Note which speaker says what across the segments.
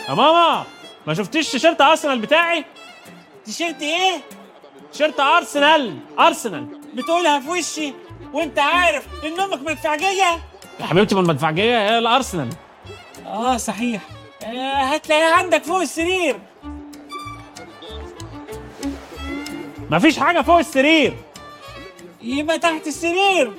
Speaker 1: يا ماما ما شفتيش تيشيرت ارسنال بتاعي
Speaker 2: تيشيرت ايه
Speaker 1: تيشيرت ارسنال ارسنال
Speaker 2: بتقولها في وشي وانت عارف ان امك مدفعجيه
Speaker 1: يا حبيبتي ما المدفعجيه هي الارسنال
Speaker 2: اه صحيح آه هتلاقيها عندك فوق السرير
Speaker 1: مفيش حاجه فوق السرير
Speaker 2: يبقى تحت السرير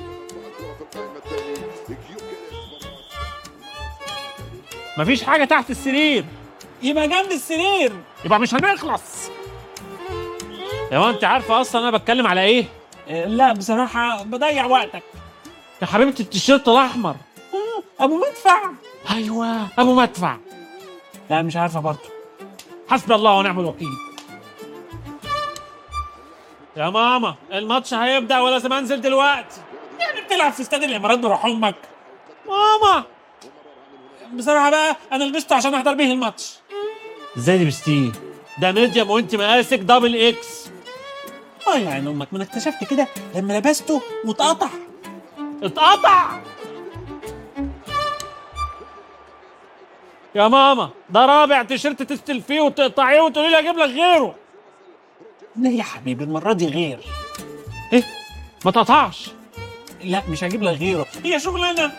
Speaker 1: مفيش حاجه تحت السرير
Speaker 2: يبقى جنب السرير
Speaker 1: يبقى مش هنخلص يا ما انت عارفه اصلا انا بتكلم على ايه
Speaker 2: آه لا بصراحه بضيع وقتك
Speaker 1: يا حبيبتي التيشيرت الاحمر
Speaker 2: آه، ابو مدفع
Speaker 1: ايوه ابو مدفع
Speaker 2: لا مش عارفه برضه
Speaker 1: حسبي الله ونعم الوكيل يا ماما الماتش هيبدا ولازم انزل دلوقتي
Speaker 2: يعني بتلعب في استاد الامارات بروح امك
Speaker 1: ماما
Speaker 2: بصراحه بقى انا لبسته عشان احضر بيه الماتش
Speaker 1: ازاي لبستيه ده ميديم وانت مقاسك دبل اكس
Speaker 2: اه يا عين امك ما انا اكتشفت كده لما لبسته واتقطع
Speaker 1: اتقطع يا ماما ده رابع تيشيرت تستلفيه وتقطعيه وتقولي لي اجيب لك غيره
Speaker 2: لا يا حبيبي المره دي غير
Speaker 1: ايه ما تقطعش
Speaker 2: لا مش هجيب لك غيره هي شغلانه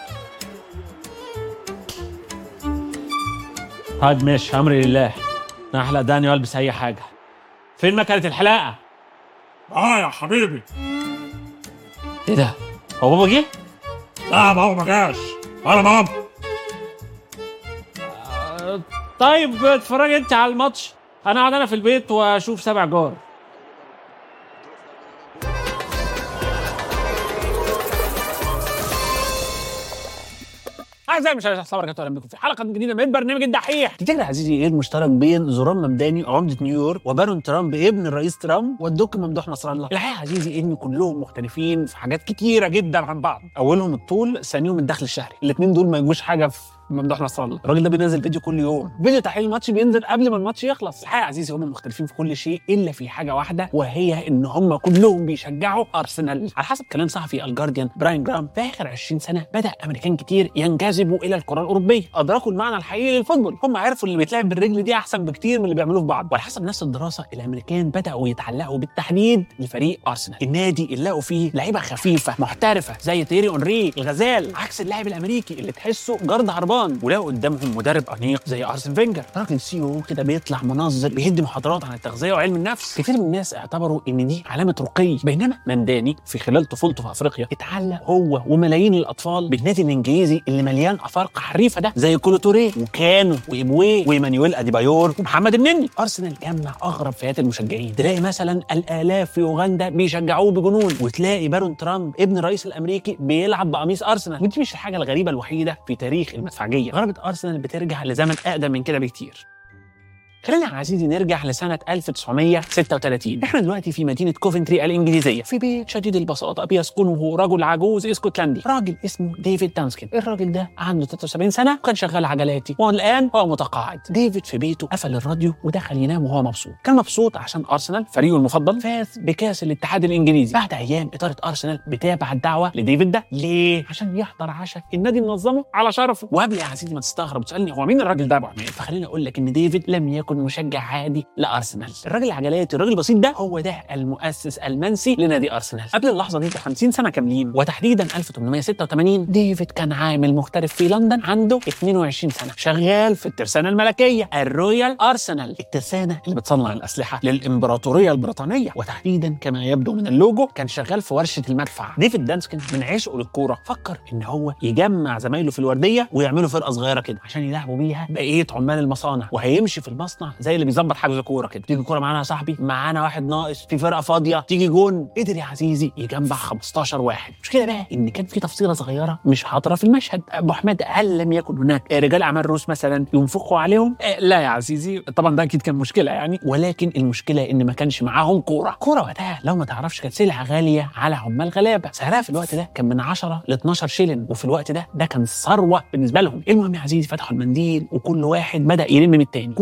Speaker 1: طيب ماشي امري لله انا احلق داني والبس اي حاجه فين مكنه الحلاقه
Speaker 2: اه يا حبيبي
Speaker 1: ايه ده هو بابا جه
Speaker 2: لا ما هو ما جاش ولا ماما
Speaker 1: طيب اتفرجي انت على الماتش انا اقعد انا في البيت واشوف سبع جار اعزائي المشاهدين السلام عليكم اهلا بكم في حلقه جديده من برنامج الدحيح
Speaker 2: تفتكر يا عزيزي ايه المشترك بين زوران ممداني عمده نيويورك وبارون ترامب ابن الرئيس ترامب والدك ممدوح نصر الله الحقيقه يا عزيزي ان كلهم مختلفين في حاجات كتيره جدا عن بعض اولهم الطول ثانيهم الدخل الشهري الاثنين دول ما يجوش حاجه في ممدوح نصر الله الراجل ده بينزل فيديو كل يوم فيديو تحليل الماتش بينزل قبل ما الماتش يخلص الحقيقه يا عزيزي هم مختلفين في كل شيء الا في حاجه واحده وهي ان هم كلهم بيشجعوا ارسنال على حسب كلام صحفي الجارديان براين جرام في اخر 20 سنه بدا امريكان كتير ينجذبوا الى الكره الاوروبيه ادركوا المعنى الحقيقي للفوتبول هم عرفوا اللي بيتلعب بالرجل دي احسن بكتير من اللي بيعملوه في بعض وعلى حسب نفس الدراسه الامريكان بداوا يتعلقوا بالتحديد لفريق ارسنال النادي اللي لقوا فيه لعيبه خفيفه محترفه زي تيري اونري الغزال عكس اللاعب الامريكي اللي تحسه جارد هربان ولقوا قدامهم مدرب انيق زي ارسن فينجر راجل سي او كده بيطلع منظر بيدي محاضرات عن التغذيه وعلم النفس كتير من الناس اعتبروا ان دي علامه رقي بينما منداني في خلال طفولته في افريقيا اتعلق هو وملايين الاطفال بالنادي الانجليزي اللي مليان افارقه حريفه ده زي كولو توريه وكانو وايبويه وايمانويل اديبايور ومحمد النني ارسنال جمع اغرب فئات المشجعين تلاقي مثلا الالاف في اوغندا بيشجعوه بجنون وتلاقي بارون ترامب ابن الرئيس الامريكي بيلعب بقميص ارسنال ودي مش الحاجه الغريبه الوحيده في تاريخ المدفعجيه غربة ارسنال بترجع لزمن اقدم من كده بكتير خلينا يا عزيزي نرجع لسنة 1936 احنا دلوقتي في مدينة كوفنتري الإنجليزية في بيت شديد البساطة بيسكنه رجل عجوز اسكتلندي راجل اسمه ديفيد دانسكن الراجل ده عنده 73 سنة وكان شغال عجلاتي والآن هو متقاعد ديفيد في بيته قفل الراديو ودخل ينام وهو مبسوط كان مبسوط عشان أرسنال فريقه المفضل فاز بكأس الاتحاد الإنجليزي بعد أيام إدارة أرسنال بتابع الدعوة لديفيد ده ليه؟ عشان يحضر عشاء النادي منظمه على شرفه وقبل يا عزيزي ما تستغرب وتسألني هو مين الراجل ده يا أبو حميد فخليني أقول لك إن ديفيد لم يكن مشجع عادي لارسنال الراجل العجلاتي الراجل البسيط ده هو ده المؤسس المنسي لنادي ارسنال قبل اللحظه دي ب 50 سنه كاملين وتحديدا 1886 ديفيد كان عامل محترف في لندن عنده 22 سنه شغال في الترسانه الملكيه الرويال ارسنال الترسانه اللي بتصنع الاسلحه للامبراطوريه البريطانيه وتحديدا كما يبدو من اللوجو كان شغال في ورشه المدفع ديفيد دانسكن من عشقه للكوره فكر ان هو يجمع زمايله في الورديه ويعملوا فرقه صغيره كده عشان يلعبوا بيها بقيه عمال المصانع وهيمشي في المصنع زي اللي بيظبط حجز كوره كده تيجي كوره معانا يا صاحبي معانا واحد ناقص في فرقه فاضيه تيجي جون قدر يا عزيزي يجمع 15 واحد مش كده بقى ان كان في تفصيله صغيره مش حاضره في المشهد ابو حماد هل لم يكن هناك رجال اعمال روس مثلا ينفقوا عليهم آه لا يا عزيزي طبعا ده اكيد كان مشكله يعني ولكن المشكله ان ما كانش معاهم كوره كوره وقتها لو ما تعرفش كانت سلعه غاليه على عمال غلابه سعرها في الوقت ده كان من 10 ل 12 شيلن وفي الوقت ده ده كان ثروه بالنسبه لهم المهم يا عزيزي فتحوا المنديل وكل واحد بدا يلم من التاني كل عامل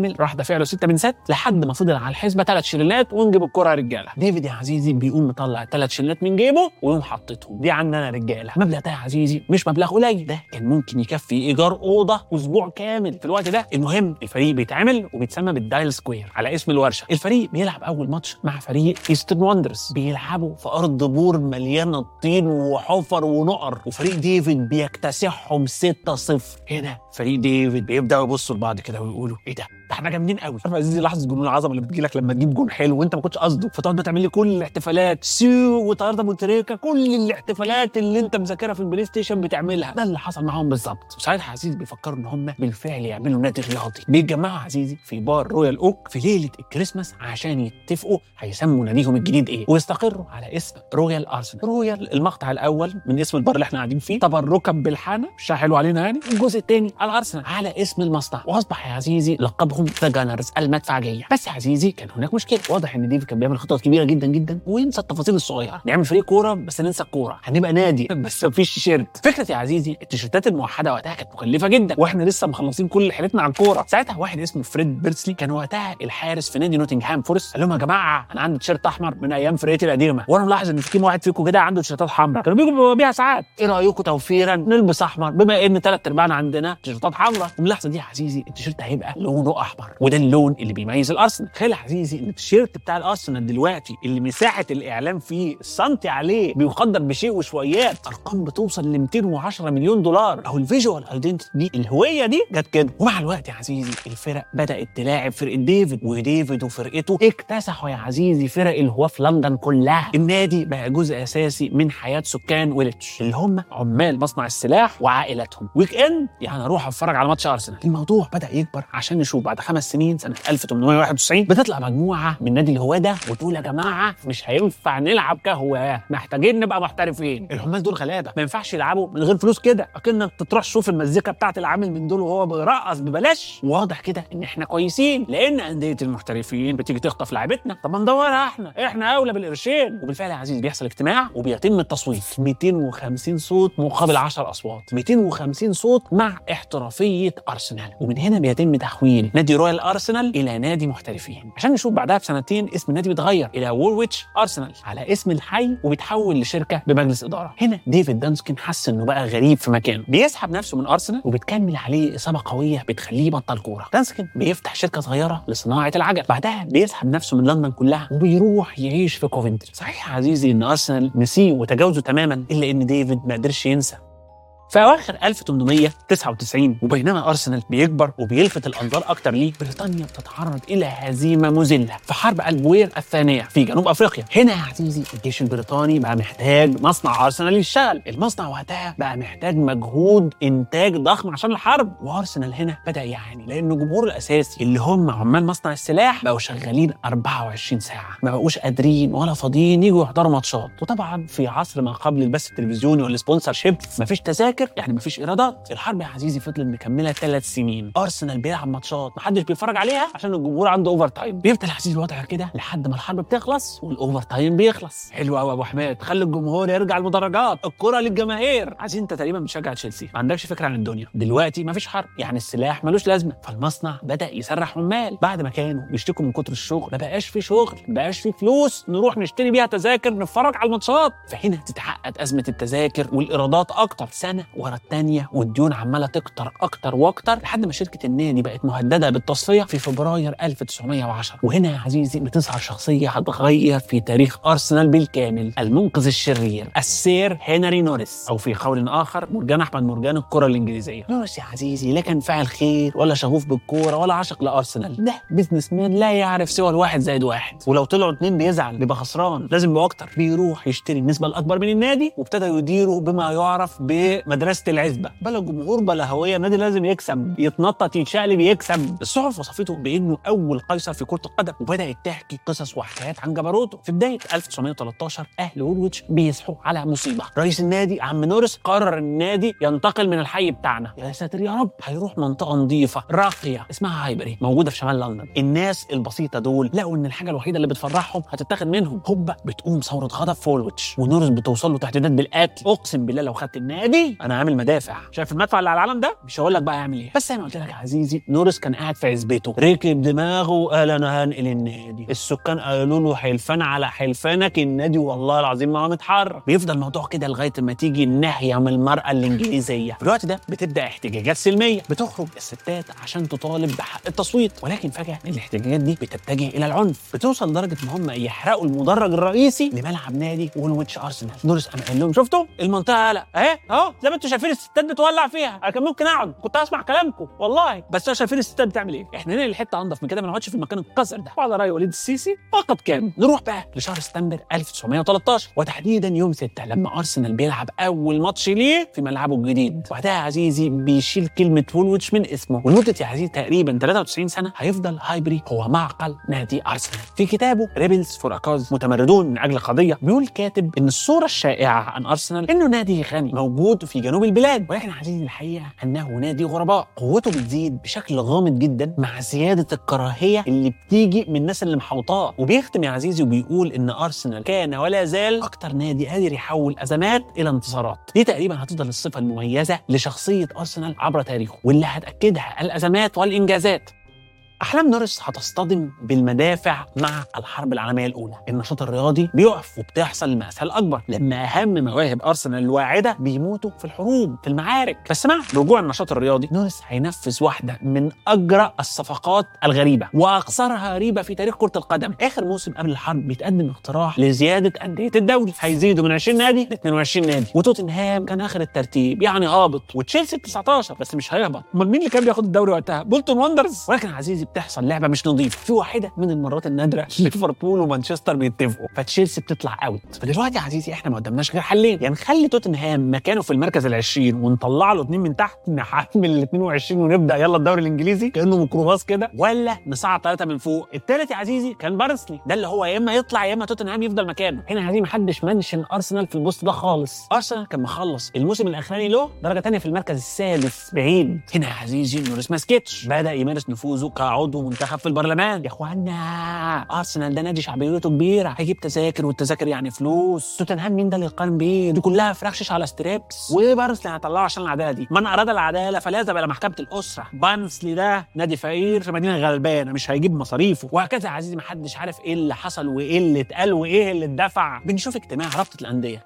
Speaker 2: بالكامل راح دافع له 6 من ست لحد ما فضل على الحسبه ثلاث شرينات ونجيب الكره يا رجاله ديفيد يا عزيزي بيقوم مطلع ثلاث شرينات من جيبه ويقوم حاططهم دي عندنا يا رجاله المبلغ ده يا عزيزي مش مبلغ قليل ده كان ممكن يكفي ايجار اوضه اسبوع كامل في الوقت ده المهم الفريق بيتعمل وبيتسمى بالدايل سكوير على اسم الورشه الفريق بيلعب اول ماتش مع فريق ايسترن وندرز بيلعبوا في ارض بور مليانه طين وحفر ونقر وفريق ديفيد بيكتسحهم 6-0 هنا فريق ديفيد بيبداوا يبصوا لبعض كده ويقولوا ايه ده ده احنا جامدين قوي عارف يا عزيزي لحظه جنون العظمه اللي بتجي لك لما تجيب جون حلو وانت ما كنتش قصده فتقعد بقى تعمل لي كل الاحتفالات سيو وطيارة مونتريكا كل الاحتفالات اللي انت مذاكرها في البلاي ستيشن بتعملها ده اللي حصل معاهم بالظبط وساعتها يا عزيزي بيفكروا ان هم بالفعل يعملوا نادي رياضي بيتجمعوا يا عزيزي في بار رويال اوك في ليله الكريسماس عشان يتفقوا هيسموا ناديهم الجديد ايه ويستقروا على اسم رويال ارسنال رويال المقطع الاول من اسم البار اللي احنا قاعدين فيه تبركا بالحانه مش حلو علينا يعني الجزء الثاني الارسنال على اسم المصنع واصبح يا عزيزي لقبهم ذا جانرز المدفعجيه بس يا عزيزي كان هناك مشكله واضح ان ديفيد كان بيعمل خطط كبيره جدا جدا وينسى التفاصيل الصغيره نعمل فريق كوره بس ننسى الكوره هنبقى نادي بس مفيش تيشيرت فكره يا عزيزي التيشيرتات الموحده وقتها كانت مكلفه جدا واحنا لسه مخلصين كل حيلتنا على الكوره ساعتها واحد اسمه فريد بيرسلي كان وقتها الحارس في نادي نوتنغهام فورست قال لهم يا جماعه انا عندي تيشيرت احمر من ايام فرقتي القديمه وانا ملاحظ ان في كام واحد فيكم كده عنده تيشيرتات حمراء كانوا بيجوا بيها ساعات ايه رايكم توفيرا نلبس احمر بما ان ثلاث ارباعنا عندنا تيشيرتات حمراء واللحظه دي يا عزيزي التيشيرت هيبقى لونه احمر وده اللون اللي بيميز الارسنال تخيل يا عزيزي ان التيشيرت بتاع الارسنال دلوقتي اللي مساحه الاعلام فيه السنتي عليه بيقدر بشيء وشويات ارقام بتوصل ل 210 مليون دولار او الفيجوال ايدنتي دي الهويه دي جت كده ومع الوقت يا عزيزي الفرق بدات تلاعب فرقه ديفيد وديفيد وفرقته اكتسحوا يا عزيزي فرق الهواه في لندن كلها النادي بقى جزء اساسي من حياه سكان ويلتش اللي هم عمال مصنع السلاح وعائلاتهم ويك اند يعني اروح اتفرج على ماتش ارسنال الموضوع بدا يكبر عشان نشوف بعد خمس سنين سنه 1891 بتطلع مجموعه من نادي الهواه ده وتقول يا جماعه مش هينفع نلعب كهواه محتاجين نبقى محترفين العمال دول غلابه ما ينفعش يلعبوا من غير فلوس كده اكنك تروح تشوف المزيكا بتاعت العامل من دول وهو بيرقص ببلاش واضح كده ان احنا كويسين لان انديه المحترفين بتيجي تخطف لعيبتنا طب ما ندورها احنا احنا اولى بالقرشين وبالفعل يا عزيزي بيحصل اجتماع وبيتم التصويت 250 صوت مقابل 10 اصوات 250 صوت مع احترافيه ارسنال ومن هنا بيتم تحويل نادي رويال ارسنال الى نادي محترفين عشان نشوف بعدها بسنتين اسم النادي بيتغير الى وولويتش ارسنال على اسم الحي وبيتحول لشركه بمجلس اداره هنا ديفيد دانسكن حس انه بقى غريب في مكانه بيسحب نفسه من ارسنال وبتكمل عليه اصابه قويه بتخليه يبطل كوره دانسكن بيفتح شركه صغيره لصناعه العجل بعدها بيسحب نفسه من لندن كلها وبيروح يعيش في كوفنتري صحيح يا عزيزي ان ارسنال نسيه وتجاوزه تماما الا ان ديفيد ما قدرش ينسى في اواخر 1899 وبينما ارسنال بيكبر وبيلفت الانظار اكتر ليه بريطانيا بتتعرض الى هزيمه مذله في حرب البوير الثانيه في جنوب افريقيا هنا يا عزيزي الجيش البريطاني بقى محتاج مصنع ارسنال يشتغل المصنع وقتها بقى محتاج مجهود انتاج ضخم عشان الحرب وارسنال هنا بدا يعاني لان الجمهور الاساسي اللي هم عمال مصنع السلاح بقوا شغالين 24 ساعه ما بقوش قادرين ولا فاضيين يجوا يحضروا ماتشات وطبعا في عصر ما قبل البث التلفزيوني والسبونسر شيب مفيش تذاكر يعني مفيش ايرادات الحرب يا عزيزي فضلت مكمله ثلاث سنين ارسنال بيلعب ماتشات محدش بيتفرج عليها عشان الجمهور عنده اوفر تايم بيفضل يا عزيزي الوضع كده لحد ما الحرب بتخلص والاوفر تايم بيخلص حلو قوي يا ابو حماد خلي الجمهور يرجع المدرجات الكره للجماهير عايز انت تقريبا بتشجع تشيلسي ما عندكش فكره عن الدنيا دلوقتي مفيش حرب يعني السلاح ملوش لازمه فالمصنع بدا يسرح عمال بعد ما كانوا بيشتكوا من كتر الشغل ما بقاش في شغل ما بقاش في فلوس نروح نشتري بيها تذاكر نتفرج على الماتشات فهنا تتعقد ازمه التذاكر والايرادات اكتر سنه ورا الثانيه والديون عماله تكتر اكتر واكتر لحد ما شركه النادي بقت مهدده بالتصفيه في فبراير 1910 وهنا يا عزيزي بتظهر شخصيه هتغير في تاريخ ارسنال بالكامل المنقذ الشرير السير هنري نوريس او في قول اخر مرجان احمد مرجان الكره الانجليزيه نوريس يا عزيزي لا كان فاعل خير ولا شغوف بالكوره ولا عاشق لارسنال ده بيزنس مان لا يعرف سوى الواحد زائد واحد ولو طلعوا اتنين بيزعل بيبقى خسران لازم يبقى اكتر بيروح يشتري النسبه الاكبر من النادي وابتدى يديره بما يعرف بمدرسه العزبه بلا جمهور بلا هويه النادي لازم يكسب يتنطط يتشقلب يكسب الصحف وصفته بانه اول قيصر في كره القدم وبدات تحكي قصص وحكايات عن جبروته في بدايه 1913 اهل وولويتش بيصحوا على مصيبه رئيس النادي عم نورس قرر النادي ينتقل من الحي بتاعنا يا ساتر يا رب هيروح منطقه نظيفه راقيه اسمها هايبري موجوده في شمال لندن الناس البسيطه دول لقوا ان الحاجه الوحيده اللي بتفرحهم هتتاخد منهم هوبا بتقوم ثوره غضب في وولويتش ونورس بتوصل له تهديدات بالقتل اقسم بالله لو خدت النادي انا انا عامل مدافع شايف المدفع اللي على العلم ده مش هقول لك بقى يعمل ايه بس زي ما قلت لك يا عزيزي نورس كان قاعد في عزبته ركب دماغه وقال انا هنقل النادي السكان قالوا له حلفان على حلفانك النادي والله العظيم ما هو متحرك بيفضل الموضوع كده لغايه ما تيجي الناحيه من المراه الانجليزيه في الوقت ده بتبدا احتجاجات سلميه بتخرج الستات عشان تطالب بحق التصويت ولكن فجاه الاحتجاجات دي بتتجه الى العنف بتوصل لدرجه ان هم يحرقوا المدرج الرئيسي لملعب نادي وولويتش ارسنال نورس قام قال لهم شفتوا المنطقه قلق اهي اهو زي ما انتم شايفين الستات بتولع فيها انا كان ممكن اقعد كنت اسمع كلامكم والله بس انتوا شايفين الستات بتعمل ايه احنا ننقل الحته انضف من كده ما نقعدش في المكان القذر ده وعلى راي وليد السيسي فقط كان نروح بقى لشهر سبتمبر 1913 وتحديدا يوم 6 لما ارسنال بيلعب اول ماتش ليه في ملعبه الجديد وبعدها يا عزيزي بيشيل كلمه وولويتش من اسمه ولمده يا عزيزي تقريبا 93 سنه هيفضل هايبري هو معقل نادي ارسنال في كتابه ريبلز فور اكاز متمردون من اجل قضيه بيقول كاتب ان الصوره الشائعه عن ارسنال انه نادي غني موجود في جنوب البلاد ولكن يا عزيزي الحقيقه انه نادي غرباء قوته بتزيد بشكل غامض جدا مع زياده الكراهيه اللي بتيجي من الناس اللي محوطاه وبيختم يا عزيزي وبيقول ان ارسنال كان ولا زال اكتر نادي قادر يحول ازمات الى انتصارات دي تقريبا هتفضل الصفه المميزه لشخصيه ارسنال عبر تاريخه واللي هتاكدها الازمات والانجازات احلام نورس هتصطدم بالمدافع مع الحرب العالميه الاولى النشاط الرياضي بيقف وبتحصل المأساة الاكبر لما اهم مواهب ارسنال الواعده بيموتوا في الحروب في المعارك بس مع رجوع النشاط الرياضي نورس هينفذ واحده من اجرى الصفقات الغريبه واقصرها ريبه في تاريخ كره القدم اخر موسم قبل الحرب بيتقدم اقتراح لزياده انديه الدوري هيزيدوا من 20 نادي ل 22 نادي وتوتنهام كان اخر الترتيب يعني هابط وتشيلسي 19 بس مش هيهبط امال مين اللي كان بياخد الدوري وقتها بولتون واندرز ولكن يا عزيزي بتحصل لعبه مش نظيفه في واحده من المرات النادره ليفربول ومانشستر بيتفقوا فتشيلسي بتطلع اوت فدلوقتي يا عزيزي احنا ما قدامناش غير حلين يعني نخلي توتنهام مكانه في المركز ال20 ونطلع له اثنين من تحت نحمل ال 22 ونبدا يلا الدوري الانجليزي كانه ميكروباص كده ولا نصعد ثلاثه من فوق الثالث يا عزيزي كان بارسلي ده اللي هو يا اما يطلع يا اما توتنهام يفضل مكانه هنا يا عزيزي محدش منشن ارسنال في البوست ده خالص ارسنال كان مخلص الموسم الاخراني له درجه ثانيه في المركز السادس بعيد هنا يا عزيزي نورس ما سكتش بدا يمارس نفوذه كعضو منتخب في البرلمان يا اخوانا ارسنال ده نادي شعبيته كبيره هيجيب تذاكر والتذاكر يعني فلوس توتنهام مين ده اللي يقارن بيه دي كلها فراخ شيش على ستريبس وبارنسلي هيطلعه عشان العداله دي من اراد العداله فليذهب الى محكمه الاسره بارنسلي ده نادي فقير في مدينه غلبانه مش هيجيب مصاريفه وهكذا يا عزيزي محدش عارف ايه اللي حصل وايه اللي اتقال وايه اللي اتدفع بنشوف اجتماع رابطه الانديه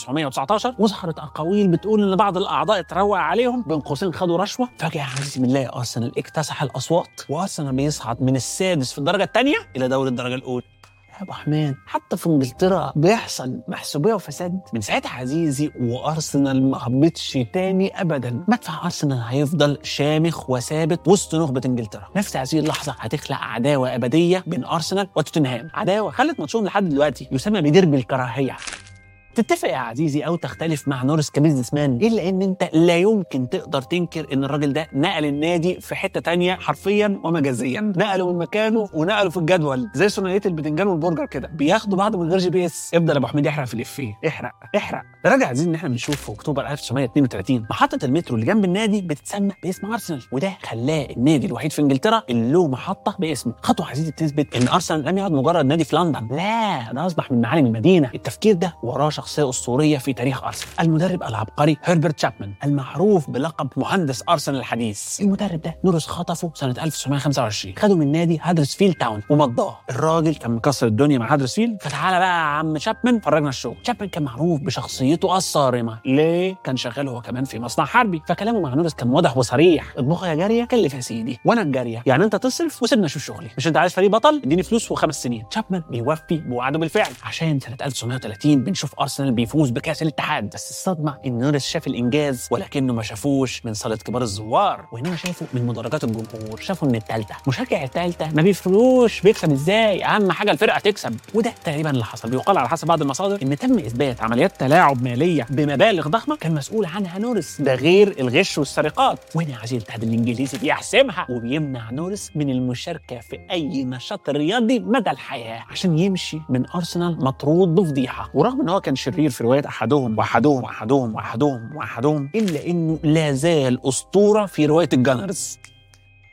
Speaker 2: 1919 وظهرت اقاويل بتقول ان بعض الاعضاء اتروق عليهم بين قوسين خدوا رشوه فجاه يا عزيزي بنلاقي ارسنال اكتسح الاصوات وارسنال بيصعد من السادس في الدرجه الثانيه الى دوري الدرجه الاولى يا ابو حماد حتى في انجلترا بيحصل محسوبيه وفساد من ساعتها عزيزي وارسنال ما هبطش تاني ابدا مدفع ارسنال هيفضل شامخ وثابت وسط نخبه انجلترا نفس هذه اللحظه هتخلق عداوه ابديه بين ارسنال وتوتنهام عداوه خلت ماتشهم لحد دلوقتي يسمى بديربي الكراهيه تتفق يا عزيزي او تختلف مع نورس كبزنس مان الا ان انت لا يمكن تقدر تنكر ان الراجل ده نقل النادي في حته تانية حرفيا ومجازيا نقله من مكانه ونقله في الجدول زي ثنائيه البتنجان والبرجر كده بياخدوا بعض من غير جي بي اس افضل يا ابو حميد احرق في الافيه احرق احرق ده راجع عايزين ان احنا بنشوف في اكتوبر 1932 محطه المترو اللي جنب النادي بتتسمى باسم ارسنال وده خلاه النادي الوحيد في انجلترا اللي له محطه باسمه خطوه عزيزي بتثبت ان ارسنال لم يعد مجرد نادي في لندن لا ده اصبح من معالم المدينه التفكير ده وراه شخصيه اسطوريه في تاريخ ارسنال المدرب العبقري هربرت شابمان المعروف بلقب مهندس ارسنال الحديث المدرب ده نورس خطفه سنه 1925 خده من نادي هادرسفيلد تاون ومضاه الراجل كان مكسر الدنيا مع هادرسفيلد فتعالى بقى يا عم شابمان فرجنا الشغل شابمان كان معروف بشخصيته الصارمه ليه كان شغال هو كمان في مصنع حربي فكلامه مع نورس كان واضح وصريح اطبخ يا جاريه كلف يا سيدي وانا الجاريه يعني انت تصرف وسيبنا اشوف شغلي مش انت عايز فريق بطل اديني فلوس وخمس سنين شابمان بيوفي بوعده بالفعل عشان سنه 1930 بنشوف ارسنال بيفوز بكاس الاتحاد بس الصدمه ان نورس شاف الانجاز ولكنه ما شافوش من صاله كبار الزوار وانما شافه من مدرجات الجمهور شافوا ان الثالثه مشجع الثالثه ما بيفرقوش بيكسب ازاي اهم حاجه الفرقه تكسب وده تقريبا اللي حصل بيقال على حسب بعض المصادر ان تم اثبات عمليات تلاعب ماليه بمبالغ ضخمه كان مسؤول عنها نورس ده غير الغش والسرقات وهنا عزيز الاتحاد الانجليزي بيحسمها وبيمنع نورس من المشاركه في اي نشاط رياضي مدى الحياه عشان يمشي من ارسنال مطرود بفضيحه ورغم ان هو كان شرير في روايه احدهم واحدهم واحدهم واحدهم واحدهم الا انه لا زال اسطوره في روايه الجانرز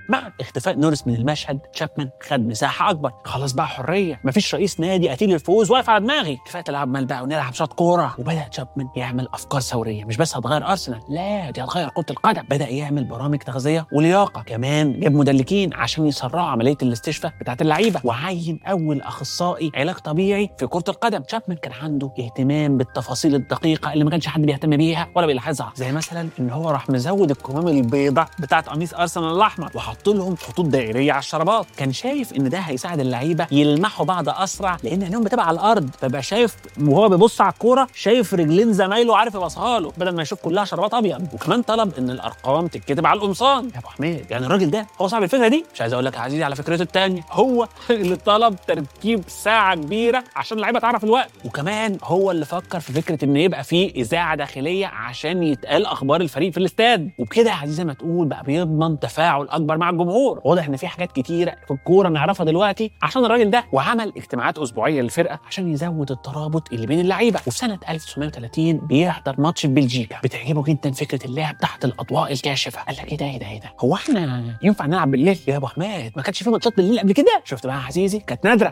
Speaker 2: مع اختفاء نورس من المشهد تشابمان خد مساحه اكبر خلاص بقى حريه مفيش رئيس نادي قتيل الفوز واقف على دماغي كفايه العب مال بقى ونلعب شوط كوره وبدا تشابمان يعمل افكار ثوريه مش بس هتغير ارسنال لا دي هتغير كره القدم بدا يعمل برامج تغذيه ولياقه كمان جاب مدلكين عشان يسرعوا عمليه الاستشفاء بتاعت اللعيبه وعين اول اخصائي علاج طبيعي في كره القدم تشابمان كان عنده اهتمام بالتفاصيل الدقيقه اللي ما كانش حد بيهتم بيها ولا بيلاحظها زي مثلا ان هو راح مزود الكمام البيضاء بتاعت قميص ارسنال الاحمر وحط لهم خطوط دائريه على الشرابات كان شايف ان ده هيساعد اللعيبه يلمحوا بعض اسرع لان عينيهم بتبقى على الارض فبقى شايف وهو بيبص على الكوره شايف رجلين زمايله عارف يبصها له بدل ما يشوف كلها شرابات ابيض وكمان طلب ان الارقام تتكتب على القمصان يا ابو حميد يعني الراجل ده هو صاحب الفكره دي مش عايز اقول لك يا عزيزي على فكرته الثانيه هو اللي طلب تركيب ساعه كبيره عشان اللعيبه تعرف الوقت وكمان هو اللي فكر في فكره ان يبقى في اذاعه داخليه عشان يتقال اخبار الفريق في الاستاد وبكده يا عزيزي ما تقول بقى بيضمن تفاعل اكبر مع الجمهور واضح ان في حاجات كتيره في الكوره نعرفها دلوقتي عشان الراجل ده وعمل اجتماعات اسبوعيه للفرقه عشان يزود الترابط اللي بين اللعيبه وفي سنه 1930 بيحضر ماتش في بلجيكا بتعجبه جدا فكره اللعب تحت الاضواء الكاشفه قال لك ايه ده ايه ده ايه ده هو احنا ينفع نلعب بالليل يا ابو حماد ما كانش في ماتشات بالليل قبل كده شفت بقى يا عزيزي كانت نادره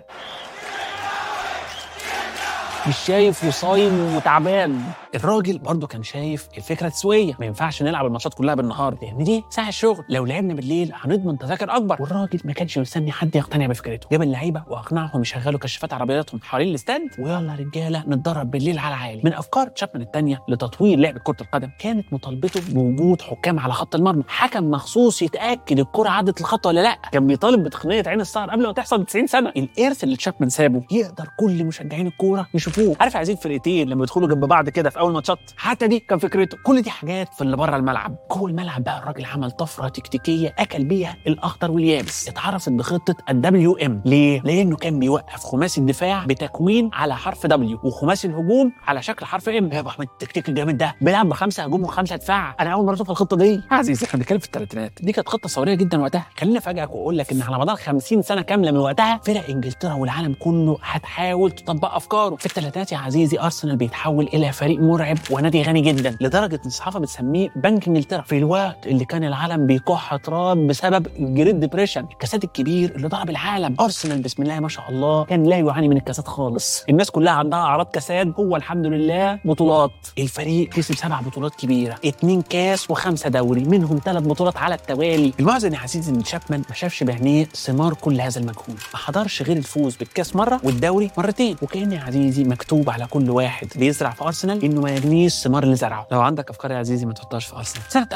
Speaker 2: مش شايف وصايم وتعبان الراجل برضه كان شايف الفكره تسويه ما ينفعش نلعب الماتشات كلها بالنهار لان دي ساعه الشغل لو لعبنا بالليل هنضمن تذاكر اكبر والراجل ما كانش مستني حد يقتنع بفكرته جاب اللعيبه واقنعهم يشغلوا كشافات عربياتهم حوالين الاستاد ويلا يا رجاله نتدرب بالليل على عالي من افكار تشابمان الثانيه لتطوير لعبه كره القدم كانت مطالبته بوجود حكام على خط المرمى حكم مخصوص يتاكد الكره عدت الخط ولا لا كان بيطالب بتقنيه عين الصقر قبل ما تحصل ب 90 سنه الارث اللي تشابمان سابه يقدر كل مشجعين الكوره يشوفوه عارف عايزين فرقتين لما يدخلوا جنب بعض كده في اول ماتشات حتى دي كان فكرته كل دي حاجات في اللي بره الملعب جوه الملعب بقى الراجل عمل طفره تكتيكيه اكل بيها الاخضر واليابس اتعرفت بخطه الدبليو ام ليه لانه كان بيوقف خماسي الدفاع بتكوين على حرف دبليو وخماسي الهجوم على شكل حرف ام يا ابو احمد التكتيك الجامد ده بيلعب بخمسه هجوم وخمسه دفاع انا اول مره اشوف الخطه دي عزيزي احنا بنتكلم في الثلاثينات دي كانت خطه ثوريه جدا وقتها خليني افاجئك واقول لك ان على مدار 50 سنه كامله من وقتها فرق انجلترا والعالم كله هتحاول تطبق افكاره في الثلاثينات يا عزيزي ارسنال بيتحول الى فريق مرعب ونادي غني جدا لدرجه ان الصحافه بتسميه بنك انجلترا في الوقت اللي كان العالم بيكح تراب بسبب الجريت ديبريشن الكاسات الكبير اللي ضرب العالم ارسنال بسم الله ما شاء الله كان لا يعاني من الكاسات خالص الناس كلها عندها اعراض كساد هو الحمد لله بطولات الفريق كسب سبع بطولات كبيره اتنين كاس وخمسه دوري منهم ثلاث بطولات على التوالي المعزن يا عزيزي ان شابمان ما شافش بعينيه ثمار كل هذا المجهود ما حضرش غير الفوز بالكاس مره والدوري مرتين وكان يا عزيزي مكتوب على كل واحد بيزرع في ارسنال انه ما يرميش ثمار اللي زرعه لو عندك افكار يا عزيزي ما تحطهاش في ارسنال سنه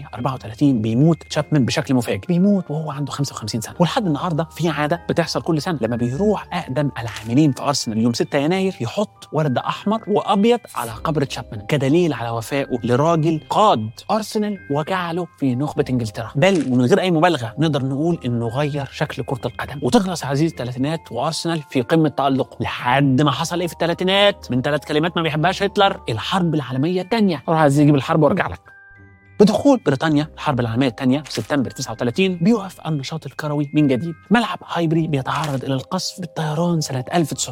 Speaker 2: 1934 بيموت تشابمان بشكل مفاجئ بيموت وهو عنده 55 سنه ولحد النهارده في عاده بتحصل كل سنه لما بيروح اقدم العاملين في ارسنال يوم 6 يناير يحط ورد احمر وابيض على قبر تشابمان كدليل على وفائه لراجل قاد ارسنال وجعله في نخبه انجلترا بل ومن غير اي مبالغه نقدر نقول انه غير شكل كره القدم وتخلص يا عزيزي الثلاثينات وارسنال في قمه تالق لحد ما حصل ايه في الثلاثينات من ثلاث كلمات ما بيحبهاش هتلر الحرب العالميه الثانيه اروح عايز اجيب الحرب وارجع لك بدخول بريطانيا الحرب العالميه الثانيه في سبتمبر 39 بيوقف النشاط الكروي من جديد ملعب هايبري بيتعرض الى القصف بالطيران سنه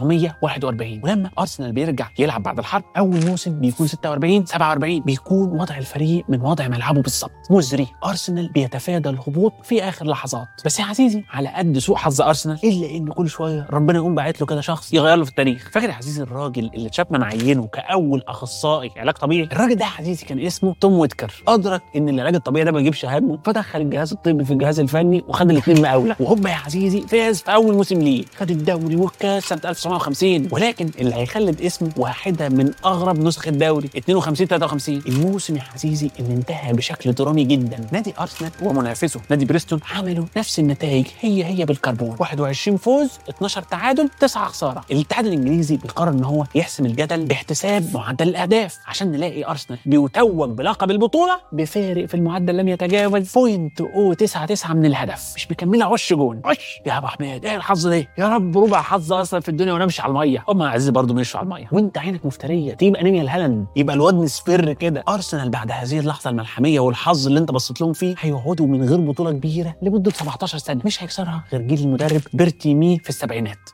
Speaker 2: 1941 ولما ارسنال بيرجع يلعب بعد الحرب اول موسم بيكون 46 47 بيكون وضع الفريق من وضع ملعبه بالظبط مزري ارسنال بيتفادى الهبوط في اخر لحظات بس يا عزيزي على قد سوء حظ ارسنال الا ان كل شويه ربنا يقوم باعت له كده شخص يغير له في التاريخ فاكر يا عزيزي الراجل اللي تشابمان عينه كاول اخصائي علاج طبيعي الراجل ده يا عزيزي كان اسمه توم ويتكر ادرك ان العلاج الطبيعي ده ما يجيبش همه فدخل الجهاز الطبي في الجهاز الفني وخد الاثنين مقاوله وهوبا يا عزيزي فاز في اول موسم ليه خد الدوري والكاس سنه 1950 ولكن اللي هيخلد اسمه واحده من اغرب نسخ الدوري 52 53 الموسم يا عزيزي اللي انتهى بشكل درامي جدا نادي ارسنال ومنافسه نادي بريستون عملوا نفس النتائج هي هي بالكربون 21 فوز 12 تعادل 9 خساره الاتحاد الانجليزي بيقرر ان هو يحسم الجدل باحتساب معدل الاهداف عشان نلاقي ارسنال بيتوج بلقب البطوله بفارق في المعدل لم يتجاوز بوينت او 99 من الهدف مش مكمله عش جون عش يا ابو حميد ايه الحظ ده يا رب ربع حظ اصلا في الدنيا وانا امشي على الميه هم يا عزيزي برضه مشوا على الميه وانت عينك مفتريه تجيب انيميا الهلن يبقى الواد مصفر كده ارسنال بعد هذه اللحظه الملحميه والحظ اللي انت بصيت لهم فيه هيقعدوا من غير بطوله كبيره لمده 17 سنه مش هيكسرها غير جيل المدرب بيرتي مي في السبعينات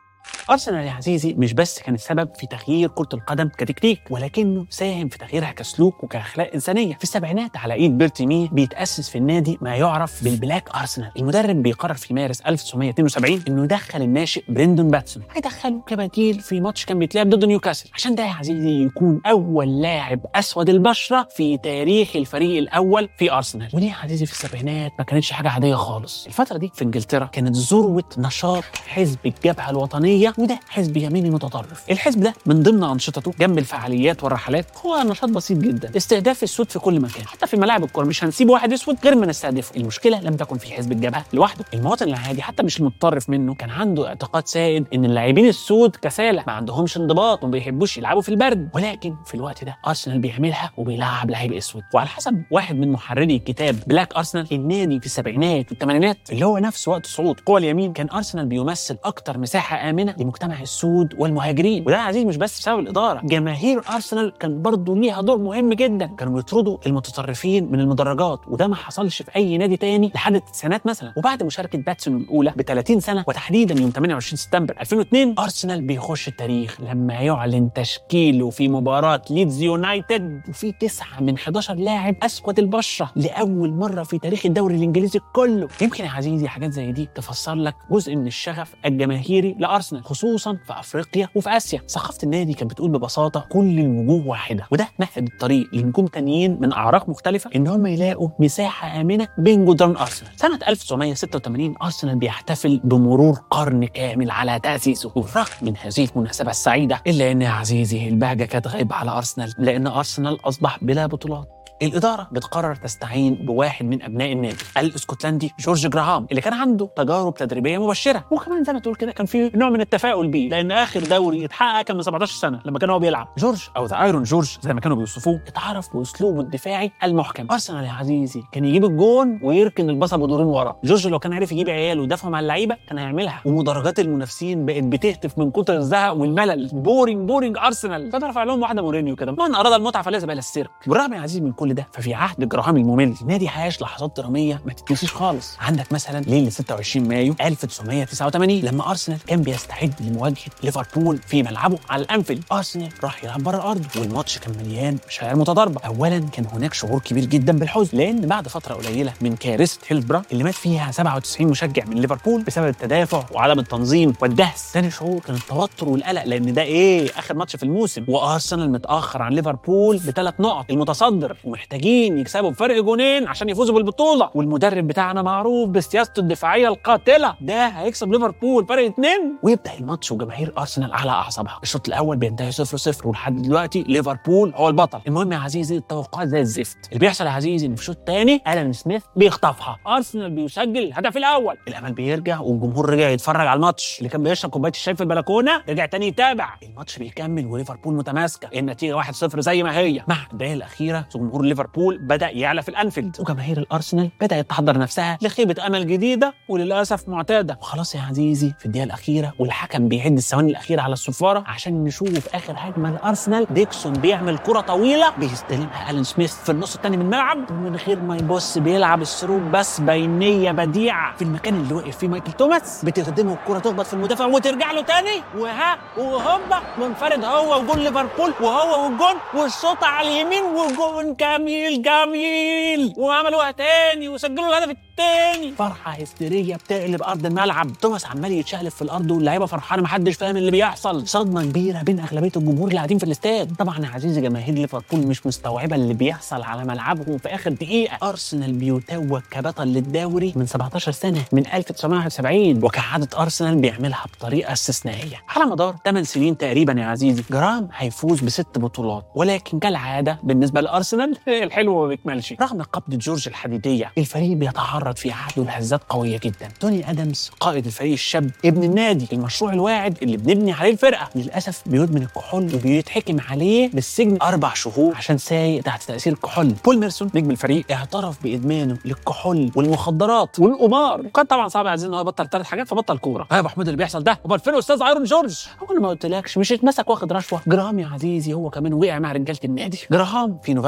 Speaker 2: ارسنال يا عزيزي مش بس كان السبب في تغيير كره القدم كتكتيك ولكنه ساهم في تغييرها كسلوك وكاخلاق انسانيه في السبعينات على ايد بيرتي مي بيتاسس في النادي ما يعرف بالبلاك ارسنال المدرب بيقرر في مارس 1972 انه يدخل الناشئ بريندون باتسون هيدخله كبديل في ماتش كان بيتلعب ضد نيوكاسل عشان ده يا عزيزي يكون اول لاعب اسود البشره في تاريخ الفريق الاول في ارسنال ودي يا عزيزي في السبعينات ما كانتش حاجه عاديه خالص الفتره دي في انجلترا كانت ذروه نشاط حزب الجبهه الوطنيه وده حزب يميني متطرف الحزب ده من ضمن انشطته جنب الفعاليات والرحلات هو نشاط بسيط جدا استهداف السود في كل مكان حتى في ملاعب الكوره مش هنسيب واحد اسود غير ما نستهدفه المشكله لم تكن في حزب الجبهه لوحده المواطن العادي حتى مش المتطرف منه كان عنده اعتقاد سائد ان اللاعبين السود كسالى ما عندهمش انضباط وما بيحبوش يلعبوا في البرد ولكن في الوقت ده ارسنال بيعملها وبيلعب لعيب اسود وعلى حسب واحد من محرري كتاب بلاك ارسنال النادي في السبعينات والثمانينات اللي هو نفس وقت صعود قوى اليمين كان ارسنال بيمثل اكتر مساحه امنه لمجتمع السود والمهاجرين وده يا عزيز مش بس بسبب الاداره جماهير ارسنال كان برضه ليها دور مهم جدا كانوا بيطردوا المتطرفين من المدرجات وده ما حصلش في اي نادي تاني لحد التسعينات مثلا وبعد مشاركه باتسون الاولى ب 30 سنه وتحديدا يوم 28 سبتمبر 2002 ارسنال بيخش التاريخ لما يعلن تشكيله في مباراه ليدز يونايتد وفي تسعه من 11 لاعب اسود البشره لاول مره في تاريخ الدوري الانجليزي كله يمكن يا عزيزي حاجات زي دي تفسر لك جزء من الشغف الجماهيري لارسنال خصوصا في افريقيا وفي اسيا ثقافه النادي كانت بتقول ببساطه كل الوجوه واحده وده مهد الطريق لنجوم تانيين من اعراق مختلفه ان هم يلاقوا مساحه امنه بين جدران ارسنال سنه 1986 ارسنال بيحتفل بمرور قرن كامل على تاسيسه وبالرغم من هذه المناسبه السعيده الا ان يا عزيزي البهجه كانت غايبه على ارسنال لان ارسنال اصبح بلا بطولات الإدارة بتقرر تستعين بواحد من أبناء النادي الاسكتلندي جورج جراهام اللي كان عنده تجارب تدريبية مبشرة وكمان زي ما تقول كده كان في نوع من التفاؤل بيه لأن آخر دوري اتحقق كان من 17 سنة لما كان هو بيلعب جورج أو ذا ايرون جورج زي ما كانوا بيوصفوه اتعرف بأسلوبه الدفاعي المحكم أرسنال يا عزيزي كان يجيب الجون ويركن البصل بدورين ورا جورج لو كان عارف يجيب عياله ويدافع مع اللعيبة كان هيعملها ومدرجات المنافسين بقت بتهتف من كتر الزهق والملل بورينج بورينج أرسنال كان رفع لهم واحدة مورينيو كده من أراد المتعة فليس بقى السيرك بالرغم يا عزيزي من كل ده ففي عهد جراهام الممل النادي عاش لحظات دراميه ما تتنسيش خالص عندك مثلا ليله 26 مايو 1989 لما ارسنال كان بيستعد لمواجهه ليفربول في ملعبه على الانفيلد ارسنال راح يلعب بره ارضه والماتش كان مليان مشاعر متضاربه اولا كان هناك شعور كبير جدا بالحزن لان بعد فتره قليله من كارثه هيلبرا اللي مات فيها 97 مشجع من ليفربول بسبب التدافع وعدم التنظيم والدهس ثاني شعور كان التوتر والقلق لان ده ايه اخر ماتش في الموسم وارسنال متاخر عن ليفربول بثلاث نقط المتصدر ومحتاجين يكسبوا بفرق جونين عشان يفوزوا بالبطوله والمدرب بتاعنا معروف بسياسته الدفاعيه القاتله ده هيكسب ليفربول فرق اتنين ويبدا الماتش وجماهير ارسنال على اعصابها الشوط الاول بينتهي 0 0 ولحد دلوقتي ليفربول هو البطل المهم يا عزيزي التوقعات زي الزفت اللي بيحصل يا عزيزي ان في الشوط الثاني الان سميث بيخطفها ارسنال بيسجل الهدف الاول الامل بيرجع والجمهور رجع يتفرج على الماتش اللي كان بيشرب كوبايه الشاي في البلكونه رجع تاني يتابع الماتش بيكمل وليفربول متماسكه النتيجه 1 0 زي ما هي مع الدقائق الاخيره جمهور ليفربول بدا يعلى في الانفيلد وجماهير الارسنال بدات تحضر نفسها لخيبه امل جديده وللاسف معتاده وخلاص يا عزيزي في الدقيقه الاخيره والحكم بيعد الثواني الاخيره على الصفاره عشان نشوف اخر هجمه لارسنال ديكسون بيعمل كره طويله بيستلمها الين سميث في النص الثاني من الملعب ومن غير ما يبص بيلعب الثرو بس بينيه بديعه في المكان اللي وقف فيه مايكل توماس بتخدمه الكره تخبط في المدافع وترجع له تاني وها وهوبا منفرد هو وجول ليفربول وهو والجون والشوط على اليمين وجون جميل جميل وعملوها تاني وسجلوا الهدف التاني فرحه هستيريه بتقلب ارض الملعب توماس عمال يتشقلب في الارض واللعيبه فرحانه محدش فاهم اللي بيحصل صدمه كبيره بين اغلبيه الجمهور اللي قاعدين في الاستاد طبعا يا عزيزي جماهير ليفربول مش مستوعبه اللي بيحصل على ملعبهم في اخر دقيقه ارسنال بيتوج كبطل للدوري من 17 سنه من 1971 وكعاده ارسنال بيعملها بطريقه استثنائيه على مدار 8 سنين تقريبا يا عزيزي جرام هيفوز بست بطولات ولكن كالعاده بالنسبه لارسنال الحلو ما بيكملش رغم قبضه جورج الحديديه الفريق بيتعرض في عهده لهزات قويه جدا توني ادمز قائد الفريق الشاب ابن النادي المشروع الواعد اللي بنبني عليه الفرقه للاسف بيدمن الكحول وبيتحكم عليه بالسجن اربع شهور عشان سايق تحت تاثير الكحول بول ميرسون نجم الفريق اعترف بادمانه للكحول والمخدرات والقمار وكان طبعا صعب عايزين ان هو يبطل ثلاث حاجات فبطل كوره يا ابو حمود اللي بيحصل ده امال فين استاذ ايرون جورج هو انا ما قلتلكش مش اتمسك واخد رشوه جراهام يا عزيزي هو كمان وقع مع رجاله النادي جراهام في نوفمبر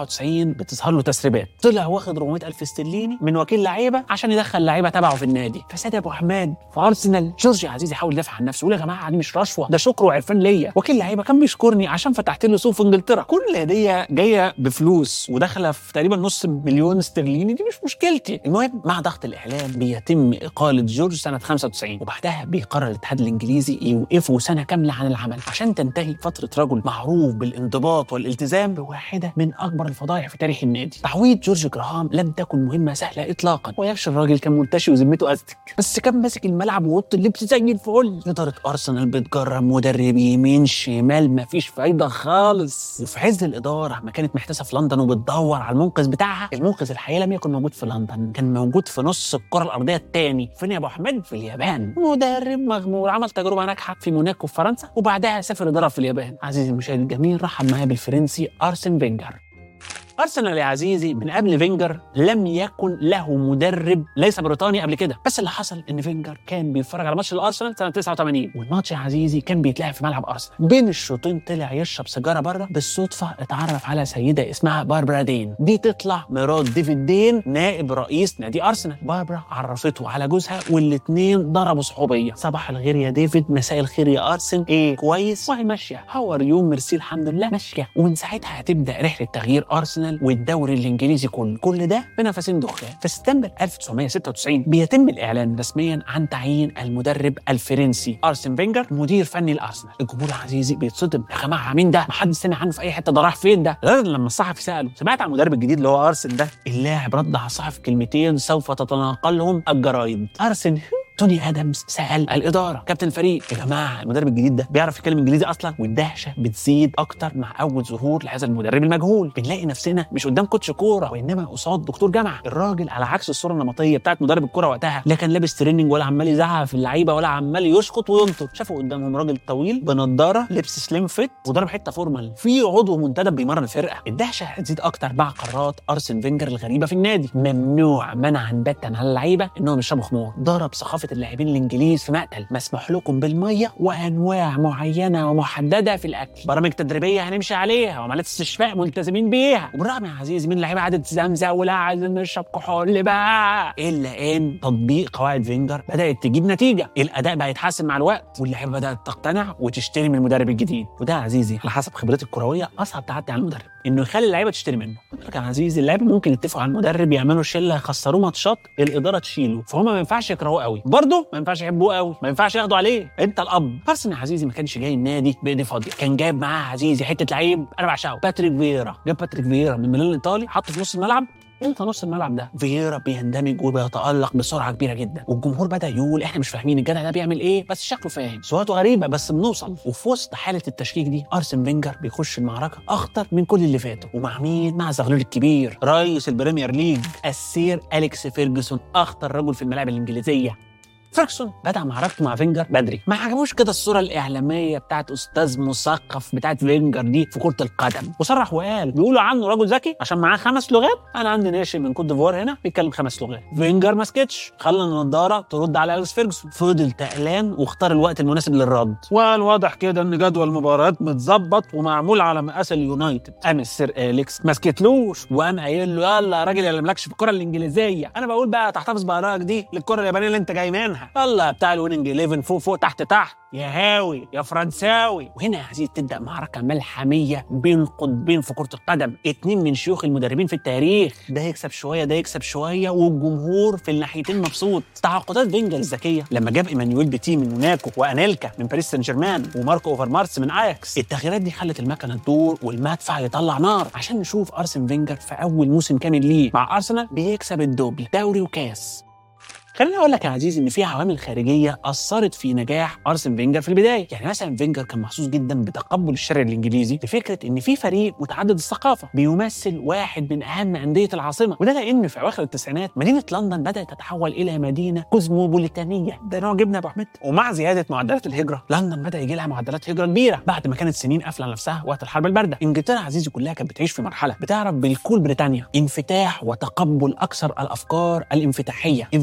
Speaker 2: 97 بتظهر له تسريبات طلع واخد 400 الف استرليني من وكيل لعيبه عشان يدخل لعيبه تبعه في النادي فساد ابو حماد في ارسنال جورج عزيز يحاول يدافع عن نفسه يقول يا جماعه دي مش رشوه ده شكر وعرفان ليا وكيل لعيبه كان بيشكرني عشان فتحت له سوق في انجلترا كل هديه جايه بفلوس وداخله في تقريبا نص مليون استرليني دي مش مشكلتي المهم مع ضغط الاعلام بيتم اقاله جورج سنه 95 وبعدها بيقرر الاتحاد الانجليزي يوقفه سنه كامله عن العمل عشان تنتهي فتره رجل معروف بالانضباط والالتزام بواحده من اكبر الفضائح في تاريخ النادي تعويض جورج جراهام لم تكن مهمه سهله اطلاقا ويكشف الراجل كان منتشي وذمته ازتك بس كان ماسك الملعب ووط اللبس زي الفل اداره ارسنال بتجرب مدرب يمين شمال مفيش فايده خالص وفي عز الاداره ما كانت محتاسه في لندن وبتدور على المنقذ بتاعها المنقذ الحقيقي لم يكن موجود في لندن كان موجود في نص الكره الارضيه الثاني فين يا ابو حميد في اليابان مدرب مغمور عمل تجربه ناجحه في موناكو في فرنسا وبعدها سافر يدرب في اليابان عزيزي المشاهد الجميل رحب معايا بالفرنسي ارسن فينجر ارسنال يا عزيزي من قبل فينجر لم يكن له مدرب ليس بريطاني قبل كده بس اللي حصل ان فينجر كان بيتفرج على ماتش الارسنال سنه 89 والماتش يا عزيزي كان بيتلعب في ملعب ارسنال بين الشوطين طلع يشرب سيجاره بره بالصدفه اتعرف على سيده اسمها باربرا دين دي تطلع مرات ديفيد دين نائب رئيس نادي ارسنال باربرا عرفته على جوزها والاثنين ضربوا صحوبيه صباح الخير يا ديفيد مساء الخير يا ارسن ايه كويس وهي ماشيه هاور يوم ميرسي الحمد لله ماشيه ومن ساعتها هتبدا رحله تغيير ارسنال والدوري الانجليزي كله كل ده بنفسين دخان في سبتمبر 1996 بيتم الاعلان رسميا عن تعيين المدرب الفرنسي ارسن فينجر مدير فني الارسنال الجمهور العزيزي بيتصدم يا جماعه مين ده ما حدش سمع عنه في اي حته ده راح فين ده غير لما الصحفي ساله سمعت عن المدرب الجديد اللي هو ارسن ده اللاعب رد على الصحفي كلمتين سوف تتناقلهم الجرايد ارسن توني ادمز سال الاداره كابتن الفريق يا جماعه المدرب الجديد ده بيعرف يتكلم انجليزي اصلا والدهشه بتزيد اكتر مع اول ظهور لهذا المدرب المجهول بنلاقي نفسنا مش قدام كوتش كوره وانما قصاد دكتور جامعه الراجل على عكس الصوره النمطيه بتاعت مدرب الكوره وقتها لا كان لابس تريننج ولا عمال يزعق في اللعيبه ولا عمال يشخط وينطر شافوا قدامهم راجل طويل بنضاره لبس سليم فيت وضرب حته فورمال في عضو منتدب بيمرن الفرقه الدهشه هتزيد اكتر مع قرارات ارسن فينجر الغريبه في النادي ممنوع منعا باتا على اللعيبه انهم يشربوا خمور ضرب ثقافه اللاعبين الانجليز في مقتل مسموح لكم بالميه وانواع معينه ومحدده في الاكل برامج تدريبيه هنمشي عليها وعمليات استشفاء ملتزمين بيها وبالرغم يا عزيزي من اللعيبه قعدت تزمزق ولا عايزين نشرب كحول بقى الا ان تطبيق قواعد فينجر بدات تجيب نتيجه الاداء بقى يتحسن مع الوقت واللعيبه بدات تقتنع وتشتري من المدرب الجديد وده يا عزيزي على حسب خبرتي الكرويه اصعب تعدي على المدرب انه يخلي اللعيبه تشتري منه لك يا عزيزي اللعيبه ممكن يتفقوا على المدرب يعملوا شله يخسروه ماتشات الاداره تشيله فهم ما ينفعش يكرهوه قوي برضه ما ينفعش يحبوه قوي ما ينفعش ياخدوا عليه انت الاب ارسن يا عزيزي ما كانش جاي النادي بايديه فاضيه كان جايب معاه يا عزيزي حته لعيب انا بعشقه باتريك فييرا جاب باتريك فييرا من ميلان الايطالي حطه في نص الملعب انت نص الملعب ده فييرا بيندمج وبيتالق بسرعه كبيره جدا والجمهور بدا يقول احنا مش فاهمين الجدع ده بيعمل ايه بس شكله فاهم سواته غريبه بس بنوصل وفي وسط حاله التشكيك دي ارسن فينجر بيخش المعركه اخطر من كل اللي فاتوا ومع مين مع زغلول الكبير رئيس البريمير ليج السير اليكس فيرجسون اخطر رجل في الملاعب الانجليزيه فيرجسون بدا معركته مع فينجر بدري ما عجبوش كده الصوره الاعلاميه بتاعت استاذ مثقف بتاعت فينجر دي في كره القدم وصرح وقال بيقولوا عنه رجل ذكي عشان معاه خمس لغات انا عندي ناشئ من كوت ديفوار هنا بيتكلم خمس لغات فينجر ما سكتش خلى النضاره ترد على اليكس فيرجسون فضل تقلان واختار الوقت المناسب للرد وقال واضح كده ان جدول المباريات متظبط ومعمول على مقاس اليونايتد قام السير اليكس ما سكتلوش وقام قايل له يلا يا راجل اللي مالكش في الكره الانجليزيه انا بقول بقى تحتفظ بارائك دي للكره اليابانيه اللي انت جاي منها يلا بتاع الويننج 11 فوق فوق تحت تحت يا هاوي يا فرنساوي وهنا يا عزيزي تبدا معركه ملحميه بين قطبين في كره القدم اتنين من شيوخ المدربين في التاريخ ده يكسب شويه ده يكسب شويه والجمهور في الناحيتين مبسوط تعاقدات فينجر الذكيه لما جاب ايمانويل بيتي من موناكو وانيلكا من باريس سان جيرمان وماركو اوفر مارس من اياكس التغييرات دي خلت المكنه تدور والمدفع يطلع نار عشان نشوف ارسن فينجر في اول موسم كامل ليه مع ارسنال بيكسب الدوبل دوري وكاس خليني اقول لك يا عزيزي ان في عوامل خارجيه اثرت في نجاح ارسن فينجر في البدايه يعني مثلا فينجر كان محظوظ جدا بتقبل الشارع الانجليزي لفكره ان في فريق متعدد الثقافه بيمثل واحد من اهم انديه العاصمه وده لان في اواخر التسعينات مدينه لندن بدات تتحول الى مدينه كوزموبوليتانيه ده نوع جبنا ابو حميد ومع زياده معدلات الهجره لندن بدا يجي لها معدلات هجره كبيره بعد ما كانت سنين قافله نفسها وقت الحرب البارده انجلترا عزيزي كلها كانت بتعيش في مرحله بتعرف بالكول بريطانيا انفتاح وتقبل اكثر الافكار الانفتاحيه انفتاح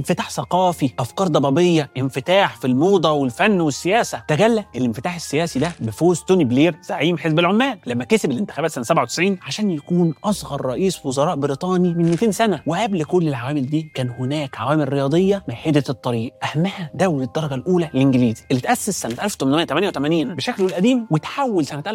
Speaker 2: ثقافي افكار ضبابيه انفتاح في الموضه والفن والسياسه تجلى الانفتاح السياسي ده بفوز توني بلير زعيم حزب العمال لما كسب الانتخابات سنه 97 عشان يكون اصغر رئيس وزراء بريطاني من 200 سنه وقبل كل العوامل دي كان هناك عوامل رياضيه مهدت الطريق اهمها دوري الدرجه الاولى الانجليزي اللي تاسس سنه 1888 بشكله القديم وتحول سنه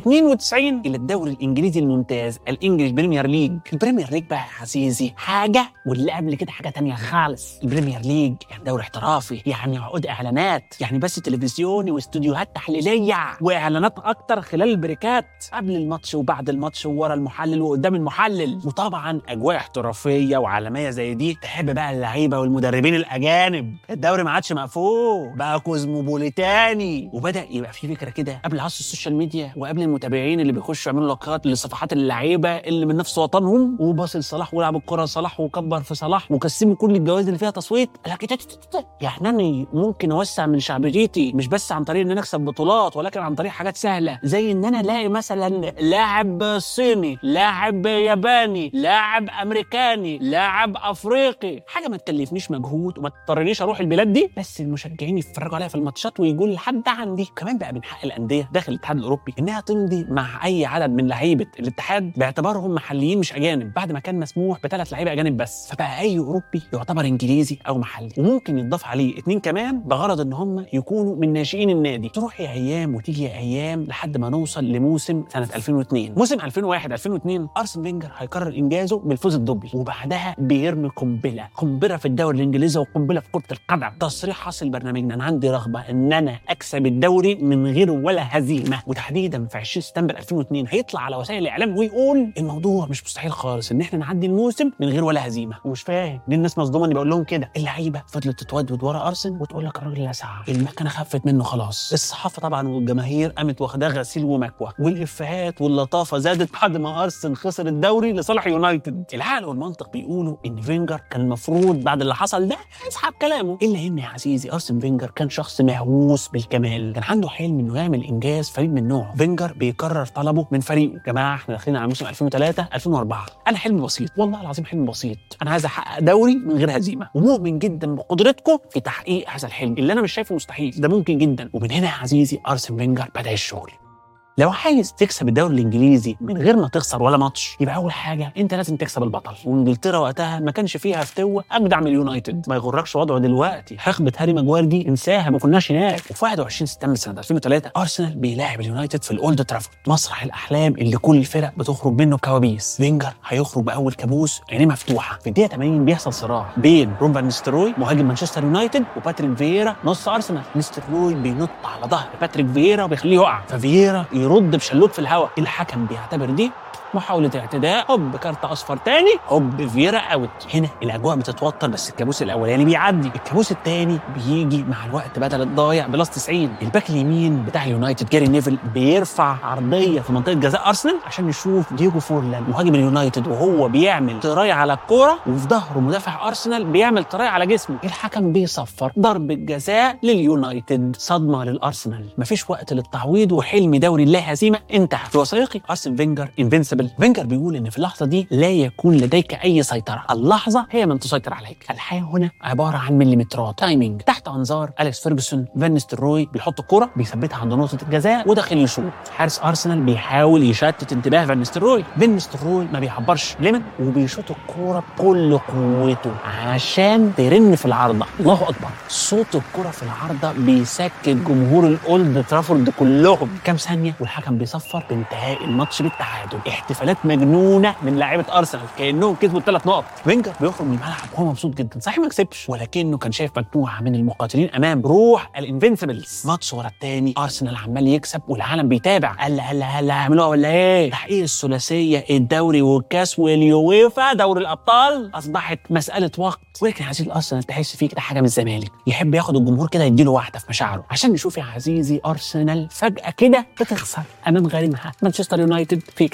Speaker 2: 1992 الى الدوري الانجليزي الممتاز الانجليش بريمير ليج البريمير ليج بقى يا عزيزي حاجه واللي قبل كده حاجه تانية خالص البريمير ليج يعني دوري احترافي يعني عقود اعلانات يعني بس تلفزيوني واستوديوهات تحليليه واعلانات اكتر خلال البريكات قبل الماتش وبعد الماتش وورا المحلل وقدام المحلل وطبعا اجواء احترافيه وعالميه زي دي تحب بقى اللعيبه والمدربين الاجانب الدوري ما عادش مقفول بقى كوزموبوليتاني وبدا يبقى في فكره كده قبل عصر السوشيال ميديا وقبل المتابعين اللي بيخشوا يعملوا لقاءات لصفحات اللعيبه اللي من نفس وطنهم وباص لصلاح ولعب الكره لصلاح وكبر في صلاح وقسموا كل الجوائز اللي فيها تصويت قال لك يعني انا ممكن اوسع من شعبيتي مش بس عن طريق ان انا اكسب بطولات ولكن عن طريق حاجات سهله زي ان انا الاقي مثلا لاعب صيني لاعب ياباني لاعب امريكاني لاعب افريقي حاجه ما تكلفنيش مجهود وما تضطرنيش اروح البلاد دي بس المشجعين يتفرجوا عليها في الماتشات ويجوا لحد عندي كمان بقى من حق الانديه داخل الاتحاد الاوروبي انها تمضي مع اي عدد من لعيبه الاتحاد باعتبارهم محليين مش اجانب بعد ما كان مسموح بثلاث لعيبه اجانب بس فبقى اي اوروبي يعتبر انجليزي او محلي وممكن يضاف عليه اتنين كمان بغرض ان هم يكونوا من ناشئين النادي تروح يا ايام وتيجي يا ايام لحد ما نوصل لموسم سنه 2002 موسم 2001 2002 ارسن فينجر هيقرر انجازه بالفوز الدبل وبعدها بيرمي قنبله قنبله في الدوري الانجليزي وقنبله في كره القدم تصريح حاصل برنامجنا انا عندي رغبه ان انا اكسب الدوري من غير ولا هزيمه وتحديدا في 20 سبتمبر 2002 هيطلع على وسائل الاعلام ويقول الموضوع مش مستحيل خالص ان احنا نعدي الموسم من غير ولا هزيمه ومش فاهم ليه الناس مصدومه اني بقول لهم كده اللعيبه فضلت تتودد ورا ارسن وتقول لك الراجل لسع المكنه خفت منه خلاص الصحافه طبعا والجماهير قامت واخداه غسيل ومكوى والافيهات واللطافه زادت بعد ما ارسن خسر الدوري لصالح يونايتد العقل والمنطق بيقولوا ان فينجر كان المفروض بعد اللي حصل ده يسحب كلامه الا ان يا عزيزي ارسن فينجر كان شخص مهووس بالكمال كان عنده حلم انه يعمل انجاز فريد من نوعه فينجر بيكرر طلبه من فريقه جماعه احنا داخلين على موسم 2003 2004 انا حلمي بسيط والله العظيم حلم بسيط انا عايز احقق دوري من غير هزيمه ومؤمن جدا بقدرتكم في تحقيق هذا الحلم اللي انا مش شايفه مستحيل ده ممكن جدا ومن هنا يا عزيزي ارسن فينجر بدا الشغل لو عايز تكسب الدوري الانجليزي من غير ما تخسر ولا ماتش يبقى اول حاجه انت لازم تكسب البطل وانجلترا وقتها ما كانش فيها فتوه اجدع من اليونايتد ما يغركش وضعه دلوقتي حقبه هاري ماجواير دي انساها ما كناش هناك وفي 21 سبتمبر سنه 2003 ارسنال بيلاعب اليونايتد في الاولد ترافورد مسرح الاحلام اللي كل الفرق بتخرج منه كوابيس فينجر هيخرج باول كابوس عينيه مفتوحه في الدقيقه 80 بيحصل صراع بين روم فان نيستروي مهاجم مانشستر يونايتد وباتريك فييرا نص ارسنال نيستروي بينط على ظهر باتريك فييرا وبيخليه يقع ففييرا يرد بشلوت في الهواء الحكم بيعتبر دي محاولة اعتداء هوب كارت اصفر تاني هوب فيرا اوت هنا الاجواء بتتوتر بس الكابوس الاولاني بيعدي الكابوس التاني بيجي مع الوقت بدل الضايع بلس 90 الباك اليمين بتاع اليونايتد جاري نيفل بيرفع عرضيه في منطقه جزاء ارسنال عشان يشوف دييجو فورلان مهاجم اليونايتد وهو بيعمل تراي على الكوره وفي ظهره مدافع ارسنال بيعمل تراي على جسمه الحكم بيصفر ضربه جزاء لليونايتد صدمه للارسنال مفيش وقت للتعويض وحلم دوري لا هزيمه انتهى في وثائقي ارسن فينجر انفنسبل فينجر بيقول ان في اللحظه دي لا يكون لديك اي سيطره اللحظه هي من تسيطر عليك الحياه هنا عباره عن مليمترات تايمينج تحت انظار اليكس فيرجسون فان نيستلروي بيحط الكره بيثبتها عند نقطه الجزاء وداخل يشوط حارس ارسنال بيحاول يشتت انتباه فان نيستلروي فان نيستلروي ما بيعبرش ليمن وبيشوط الكره بكل قوته عشان ترن في العارضه الله اكبر صوت الكره في العارضه بيسكت جمهور الاولد ترافورد كلهم كام ثانيه والحكم بيصفر بانتهاء الماتش بالتعادل احتفالات مجنونه من لاعيبه ارسنال كانهم كسبوا الثلاث نقط فينجر بيخرج من الملعب وهو مبسوط جدا صحيح ما كسبش ولكنه كان شايف مجموعه من المقاتلين امام روح الانفنسبلز ماتش ورا الثاني ارسنال عمال يكسب والعالم بيتابع هلا هلا هلا هيعملوها ولا ايه تحقيق الثلاثيه الدوري والكاس واليويفا دوري الابطال اصبحت مساله وقت ولكن يا عزيزي الارسنال تحس فيه كده حاجه من الزمالك يحب ياخد الجمهور كده يديله واحده في مشاعره عشان نشوف يا عزيزي ارسنال فجاه كده بتخسر امام غريمها مانشستر يونايتد في كاس الاتحاد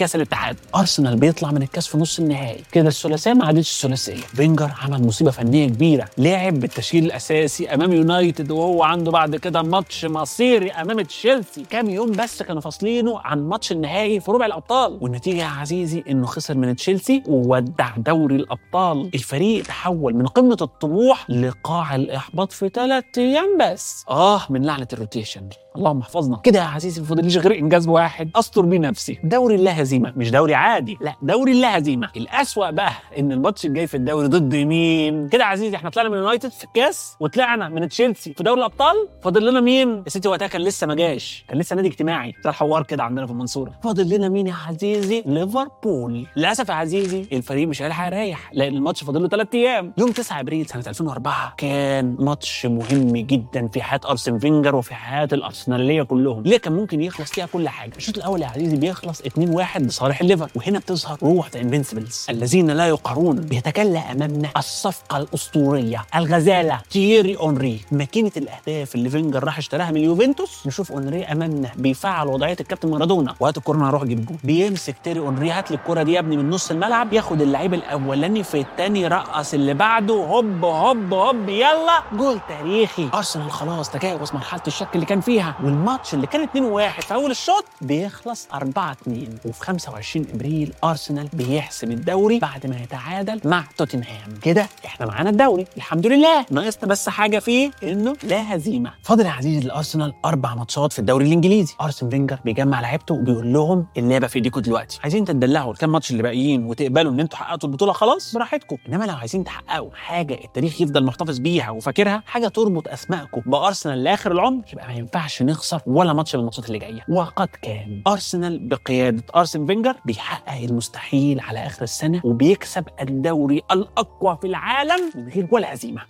Speaker 2: واحد ارسنال بيطلع من الكاس في نص النهائي كده الثلاثيه ما عادتش الثلاثيه فينجر عمل مصيبه فنيه كبيره لعب بالتشكيل الاساسي امام يونايتد وهو عنده بعد كده ماتش مصيري امام تشيلسي كام يوم بس كانوا فاصلينه عن ماتش النهائي في ربع الابطال والنتيجه يا عزيزي انه خسر من تشيلسي وودع دوري الابطال الفريق تحول من قمه الطموح لقاع الاحباط في ثلاث ايام بس اه من لعنه الروتيشن اللهم احفظنا كده يا عزيزي ما فاضليش غير انجاز واحد استر بيه نفسي دوري اللا هزيمه مش دوري عادي لا دوري اللا هزيمه الاسوأ بقى ان الماتش الجاي في الدوري ضد مين كده يا عزيزي احنا طلعنا من يونايتد في الكاس وطلعنا من تشيلسي في دوري الابطال فاضل لنا مين السيتي وقتها كان لسه ما جاش كان لسه نادي اجتماعي زي الحوار كده عندنا في المنصوره فاضل لنا مين يا عزيزي ليفربول للاسف يا عزيزي الفريق مش هيلحق يريح لان الماتش فاضل له ثلاث ايام يوم 9 ابريل سنه 2004 كان ماتش مهم جدا في حياه ارسن فينجر وفي حياه الارسناليه كلهم ليه كان ممكن يخلص فيها كل حاجه الشوط الاول يا عزيزي بيخلص 2-1 لصالح الليفر وهنا بتظهر روح ذا انفنسبلز الذين لا يقهرون بيتكلى امامنا الصفقه الاسطوريه الغزاله تييري اونري ماكينه الاهداف اللي فينجر راح اشتراها من اليوفنتوس نشوف اونري امامنا بيفعل وضعيه الكابتن مارادونا وقت الكوره هروح اجيب جول بيمسك تيري اونري هات لي الكوره دي يا ابني من نص الملعب ياخد اللعيب الاولاني في الثاني رقص اللي بعده هوب هوب هوب يلا جول تاريخي ارسنال خلاص تجاوز مرحله الشك اللي كان فيها والماتش اللي كان 2-1 في اول الشوط بيخلص 4-2 وفي 25 ابريل ارسنال بيحسم الدوري بعد ما يتعادل مع توتنهام كده احنا معانا الدوري الحمد لله ناقصنا بس حاجه فيه انه لا هزيمه فاضل يا عزيزي الارسنال اربع ماتشات في الدوري الانجليزي ارسن فينجر بيجمع لعيبته وبيقول لهم اللعبه في ايديكم دلوقتي عايزين تدلعوا الكام ماتش اللي باقيين وتقبلوا ان انتوا حققتوا البطوله خلاص براحتكم انما لو عايزين تحققوا حاجه التاريخ يفضل محتفظ بيها وفاكرها حاجه تربط اسمائكم بارسنال لاخر العمر يبقى ما ينفعش نخسر ولا ماتش من الماتشات اللي جايه وقد كان ارسنال بقياده ارسن فينجر بيحقق المستحيل على اخر السنه وبيكسب الدوري الاقوى في العالم من غير ولا هزيمه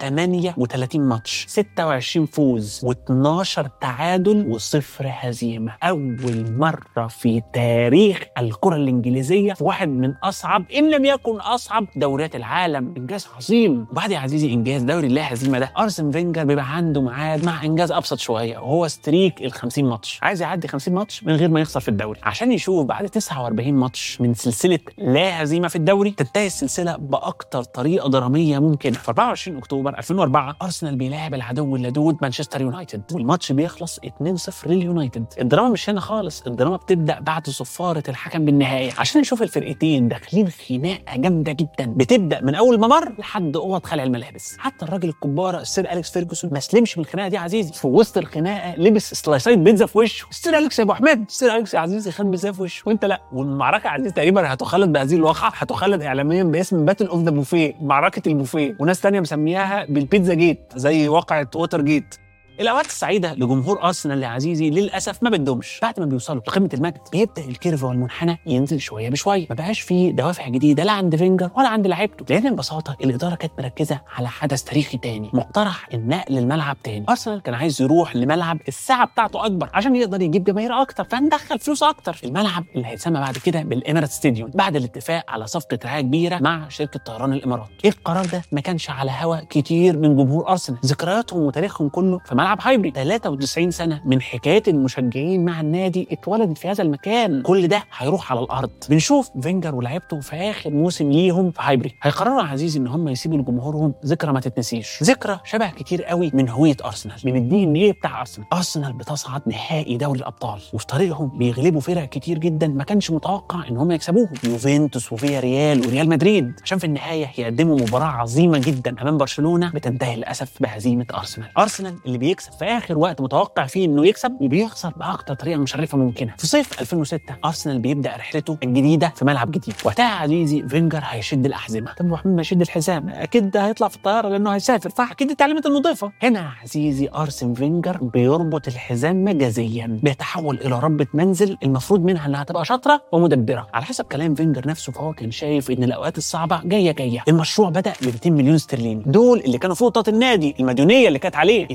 Speaker 2: 38 ماتش 26 فوز و12 تعادل وصفر هزيمه اول مره في تاريخ الكره الانجليزيه في واحد من اصعب ان لم يكن اصعب دوريات العالم انجاز عظيم وبعد يا عزيزي انجاز دوري اللا هزيمه ده ارسن فينجر بيبقى عنده ميعاد مع انجاز ابسط شويه وهو ستريك ال 50 ماتش عايز يعدي 50 ماتش من غير ما يخسر في الدوري عشان يشوف بعد 49 ماتش من سلسله لا هزيمه في الدوري تنتهي السلسله باكتر طريقه دراميه ممكنه في 24 اكتوبر 2004 ارسنال بيلاعب العدو اللدود مانشستر يونايتد والماتش بيخلص 2-0 لليونايتد الدراما مش هنا خالص الدراما بتبدا بعد صفاره الحكم بالنهايه عشان نشوف الفرقتين داخلين خناقه جامده جدا بتبدا من اول ممر لحد اوض خلع الملابس حتى الراجل الكباره السير اليكس فيرجسون ما سلمش من الخناقه دي يا عزيزي في وسط الخناقه لبس سلايسات بيتزا في وشه السير اليكس يا ابو حميد السير اليكس يا عزيزي خد بيتزا في وشه وانت لا والمعركه يا عزيزي تقريبا هتخلد بهذه الواقعه هتخلد اعلاميا باسم باتل اوف ذا بوفيه معركه البوفيه وناس تانية مسمياها بالبيتزا جيت زي واقعه ووتر جيت الاوقات السعيده لجمهور ارسنال يا عزيزي للاسف ما بتدومش بعد ما بيوصلوا لقمه المجد بيبدا الكيرف والمنحنى ينزل شويه بشويه ما بقاش فيه دوافع جديده لا عند فينجر ولا عند لعيبته لان ببساطه الاداره كانت مركزه على حدث تاريخي تاني مقترح النقل الملعب تاني ارسنال كان عايز يروح لملعب الساعه بتاعته اكبر عشان يقدر يجيب جماهير اكتر فندخل فلوس اكتر الملعب اللي هيتسمى بعد كده بالاميرات ستاديوم بعد الاتفاق على صفقه رعايه كبيره مع شركه طيران الامارات ايه القرار ده ما كانش على هوا كتير من جمهور ارسنال ذكرياتهم وتاريخهم كله في ملعب هايبري 93 سنه من حكايه المشجعين مع النادي اتولدت في هذا المكان كل ده هيروح على الارض بنشوف فينجر ولعيبته في اخر موسم ليهم في هايبري هيقرروا يا عزيزي ان هم يسيبوا لجمهورهم ذكرى ما تتنسيش ذكرى شبه كتير قوي من هويه ارسنال من الدي ان ايه بتاع ارسنال ارسنال بتصعد نهائي دوري الابطال وفي طريقهم بيغلبوا فرق كتير جدا ما كانش متوقع ان هم يكسبوهم يوفنتوس وفيا ريال وريال مدريد عشان في النهايه يقدموا مباراه عظيمه جدا امام برشلونه بتنتهي للاسف بهزيمه ارسنال ارسنال اللي بيكسب في اخر وقت متوقع فيه انه يكسب وبيخسر باكتر طريقه مشرفه ممكنه في صيف 2006 ارسنال بيبدا رحلته الجديده في ملعب جديد وقتها يا عزيزي فينجر هيشد الاحزمه طب محمد ما يشد الحزام اكيد هيطلع في الطياره لانه هيسافر صح اكيد التعليمات المضيفه هنا يا عزيزي ارسن فينجر بيربط الحزام مجازيا بيتحول الى ربة منزل المفروض منها انها تبقى شاطره ومدبره على حسب كلام فينجر نفسه فهو كان شايف ان الاوقات الصعبه جايه جايه المشروع بدا ب 200 مليون استرليني دول اللي كانوا فوق طاقه النادي المديونيه اللي كانت عليه النادي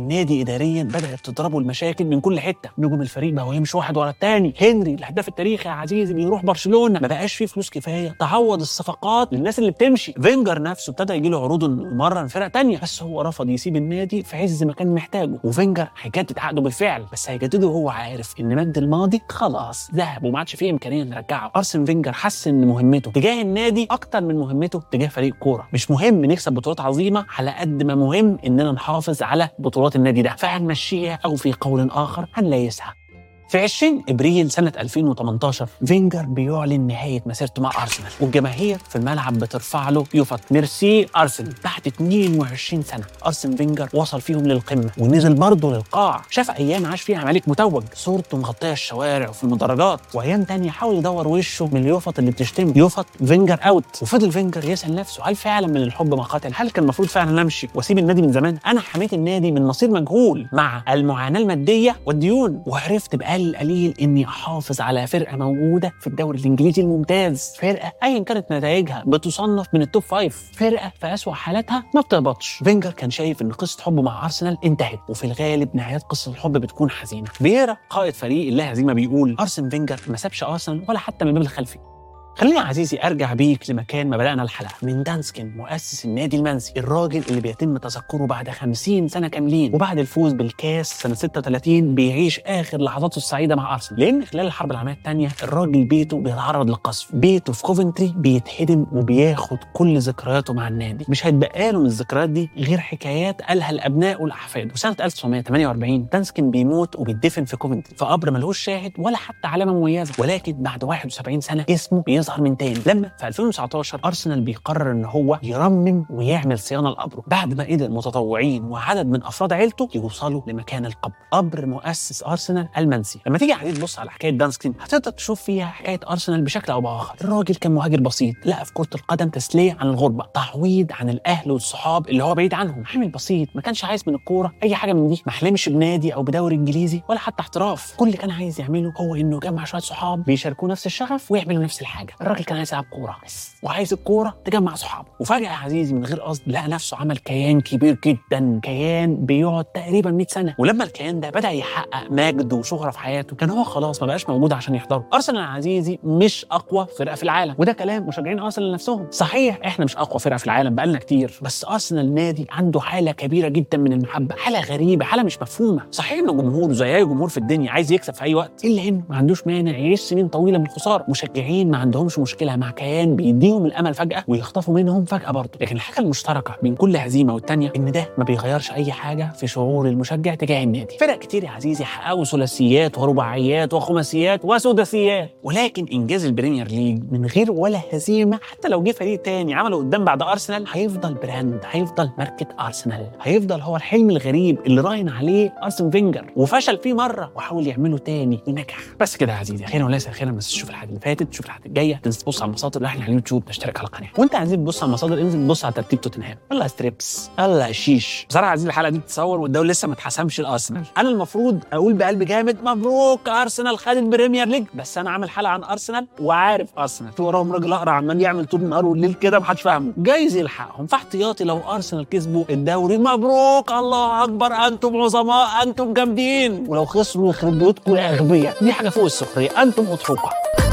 Speaker 2: اداريا بدات تضربه المشاكل من كل حته نجوم الفريق بقوا يمشي واحد ورا الثاني هنري الهداف التاريخي يا عزيزي بيروح برشلونه ما بقاش فيه فلوس كفايه تعوض الصفقات للناس اللي بتمشي فينجر نفسه ابتدى يجي له عروض انه يمرن فرق تانية بس هو رفض يسيب النادي في عز ما كان محتاجه وفينجر هيجدد عقده بالفعل بس هيجدده وهو عارف ان مجد الماضي خلاص ذهب وما عادش فيه امكانيه نرجعه ارسن فينجر حس ان مهمته تجاه النادي اكتر من مهمته تجاه فريق كوره مش مهم نكسب بطولات عظيمه على قد ما مهم اننا نحافظ على بطولات النادي ده فهنمشيها او في قول اخر هنليسها في 20 ابريل سنه 2018 فينجر بيعلن نهايه مسيرته مع ارسنال والجماهير في الملعب بترفع له يوفط ميرسي ارسنال تحت 22 سنه ارسن فينجر وصل فيهم للقمه ونزل برضه للقاع شاف ايام عاش فيها ملك متوج صورته مغطيه الشوارع وفي المدرجات وايام تانية حاول يدور وشه من اليوفط اللي بتشتمه يوفط فينجر اوت وفضل فينجر يسال نفسه هل فعلا من الحب ما قاتل هل كان المفروض فعلا امشي واسيب النادي من زمان انا حميت النادي من مصير مجهول مع المعاناه الماديه والديون وعرفت بقليل القليل اني احافظ على فرقه موجوده في الدوري الانجليزي الممتاز فرقه ايا كانت نتائجها بتصنف من التوب فايف فرقه في اسوأ حالاتها ما بتهبطش فينجر كان شايف ان قصه حبه مع ارسنال انتهت وفي الغالب نهايات قصه الحب بتكون حزينه فييرا قائد فريق اللا هزيمه بيقول ارسن فينجر ما سابش ارسنال ولا حتى من الباب الخلفي خليني يا عزيزي ارجع بيك لمكان ما بدانا الحلقه من دانسكن مؤسس النادي المنسي الراجل اللي بيتم تذكره بعد 50 سنه كاملين وبعد الفوز بالكاس سنه 36 بيعيش اخر لحظاته السعيده مع ارسنال لان خلال الحرب العالميه الثانيه الراجل بيته بيتعرض للقصف بيته في كوفنتري بيتهدم وبياخد كل ذكرياته مع النادي مش هيتبقى له من الذكريات دي غير حكايات قالها الابناء والاحفاد وسنه 1948 دانسكن بيموت وبيدفن في كوفنتري في قبر ملهوش شاهد ولا حتى علامه مميزه ولكن بعد 71 سنه اسمه بيظهر من تاني لما في 2019 ارسنال بيقرر ان هو يرمم ويعمل صيانه لقبره بعد ما قدر متطوعين وعدد من افراد عيلته يوصلوا لمكان القبر قبر مؤسس ارسنال المنسي لما تيجي عادي تبص على حكايه دانسكن هتقدر تشوف فيها حكايه ارسنال بشكل او باخر الراجل كان مهاجر بسيط لقى في كره القدم تسليه عن الغربه تعويض عن الاهل والصحاب اللي هو بعيد عنهم حامل بسيط ما كانش عايز من الكوره اي حاجه من دي ما حلمش بنادي او بدوري انجليزي ولا حتى احتراف كل اللي كان عايز يعمله هو انه يجمع شويه صحاب بيشاركوه نفس الشغف ويعملوا نفس الحاجه الراجل كان عايز يلعب كوره بس وعايز الكوره تجمع صحابه وفجاه يا عزيزي من غير قصد لقى نفسه عمل كيان كبير جدا كيان بيقعد تقريبا 100 سنه ولما الكيان ده بدا يحقق مجد وشهره في حياته كان هو خلاص ما بقاش موجود عشان يحضره ارسنال يا عزيزي مش اقوى فرقه في العالم وده كلام مشجعين ارسنال نفسهم صحيح احنا مش اقوى فرقه في العالم بقالنا كتير بس ارسنال نادي عنده حاله كبيره جدا من المحبه حاله غريبه حاله مش مفهومه صحيح انه جمهور زي اي جمهور في الدنيا عايز يكسب في اي وقت الا انه ما عندوش مانع يعيش سنين طويله من الخساره مشجعين ما عندهمش مشكله مع كيان بيديهم الامل فجاه ويخطفوا منهم فجاه برضه لكن الحاجه المشتركه بين كل هزيمه والتانيه ان ده ما بيغيرش اي حاجه في شعور المشجع تجاه النادي فرق كتير يا عزيزي حققوا ثلاثيات ورباعيات وخماسيات وسداسيات ولكن انجاز البريمير ليج من غير ولا هزيمه حتى لو جه فريق تاني عمله قدام بعد ارسنال هيفضل براند هيفضل ماركه ارسنال هيفضل هو الحلم الغريب اللي راهن عليه ارسن فينجر وفشل فيه مره وحاول يعمله تاني ونجح بس كده يا عزيزي اخيرا وليس اخيرا بس تشوف الحلقه اللي فاتت تشوف الحلقه الجايه تنزل تبص على المصادر اللي احنا على اليوتيوب تشترك على القناه وانت عايزين تبص على المصادر انزل تبص على ترتيب توتنهام يلا ستريبس يلا شيش بصراحه عايزين الحلقه دي تتصور والدوري لسه ما اتحسمش الارسنال انا المفروض اقول بقلب جامد مبروك ارسنال خد البريمير ليج بس انا عامل حلقه عن ارسنال وعارف ارسنال في وراهم راجل اقرع عمال يعمل طول النهار والليل كده محدش فاهمه جايز يلحقهم فاحتياطي لو ارسنال كسبوا الدوري مبروك الله اكبر انتم عظماء انتم جامدين ولو خسروا يخرب بيوتكم يا اغبياء دي حاجه فوق السخريه انتم اضحوكه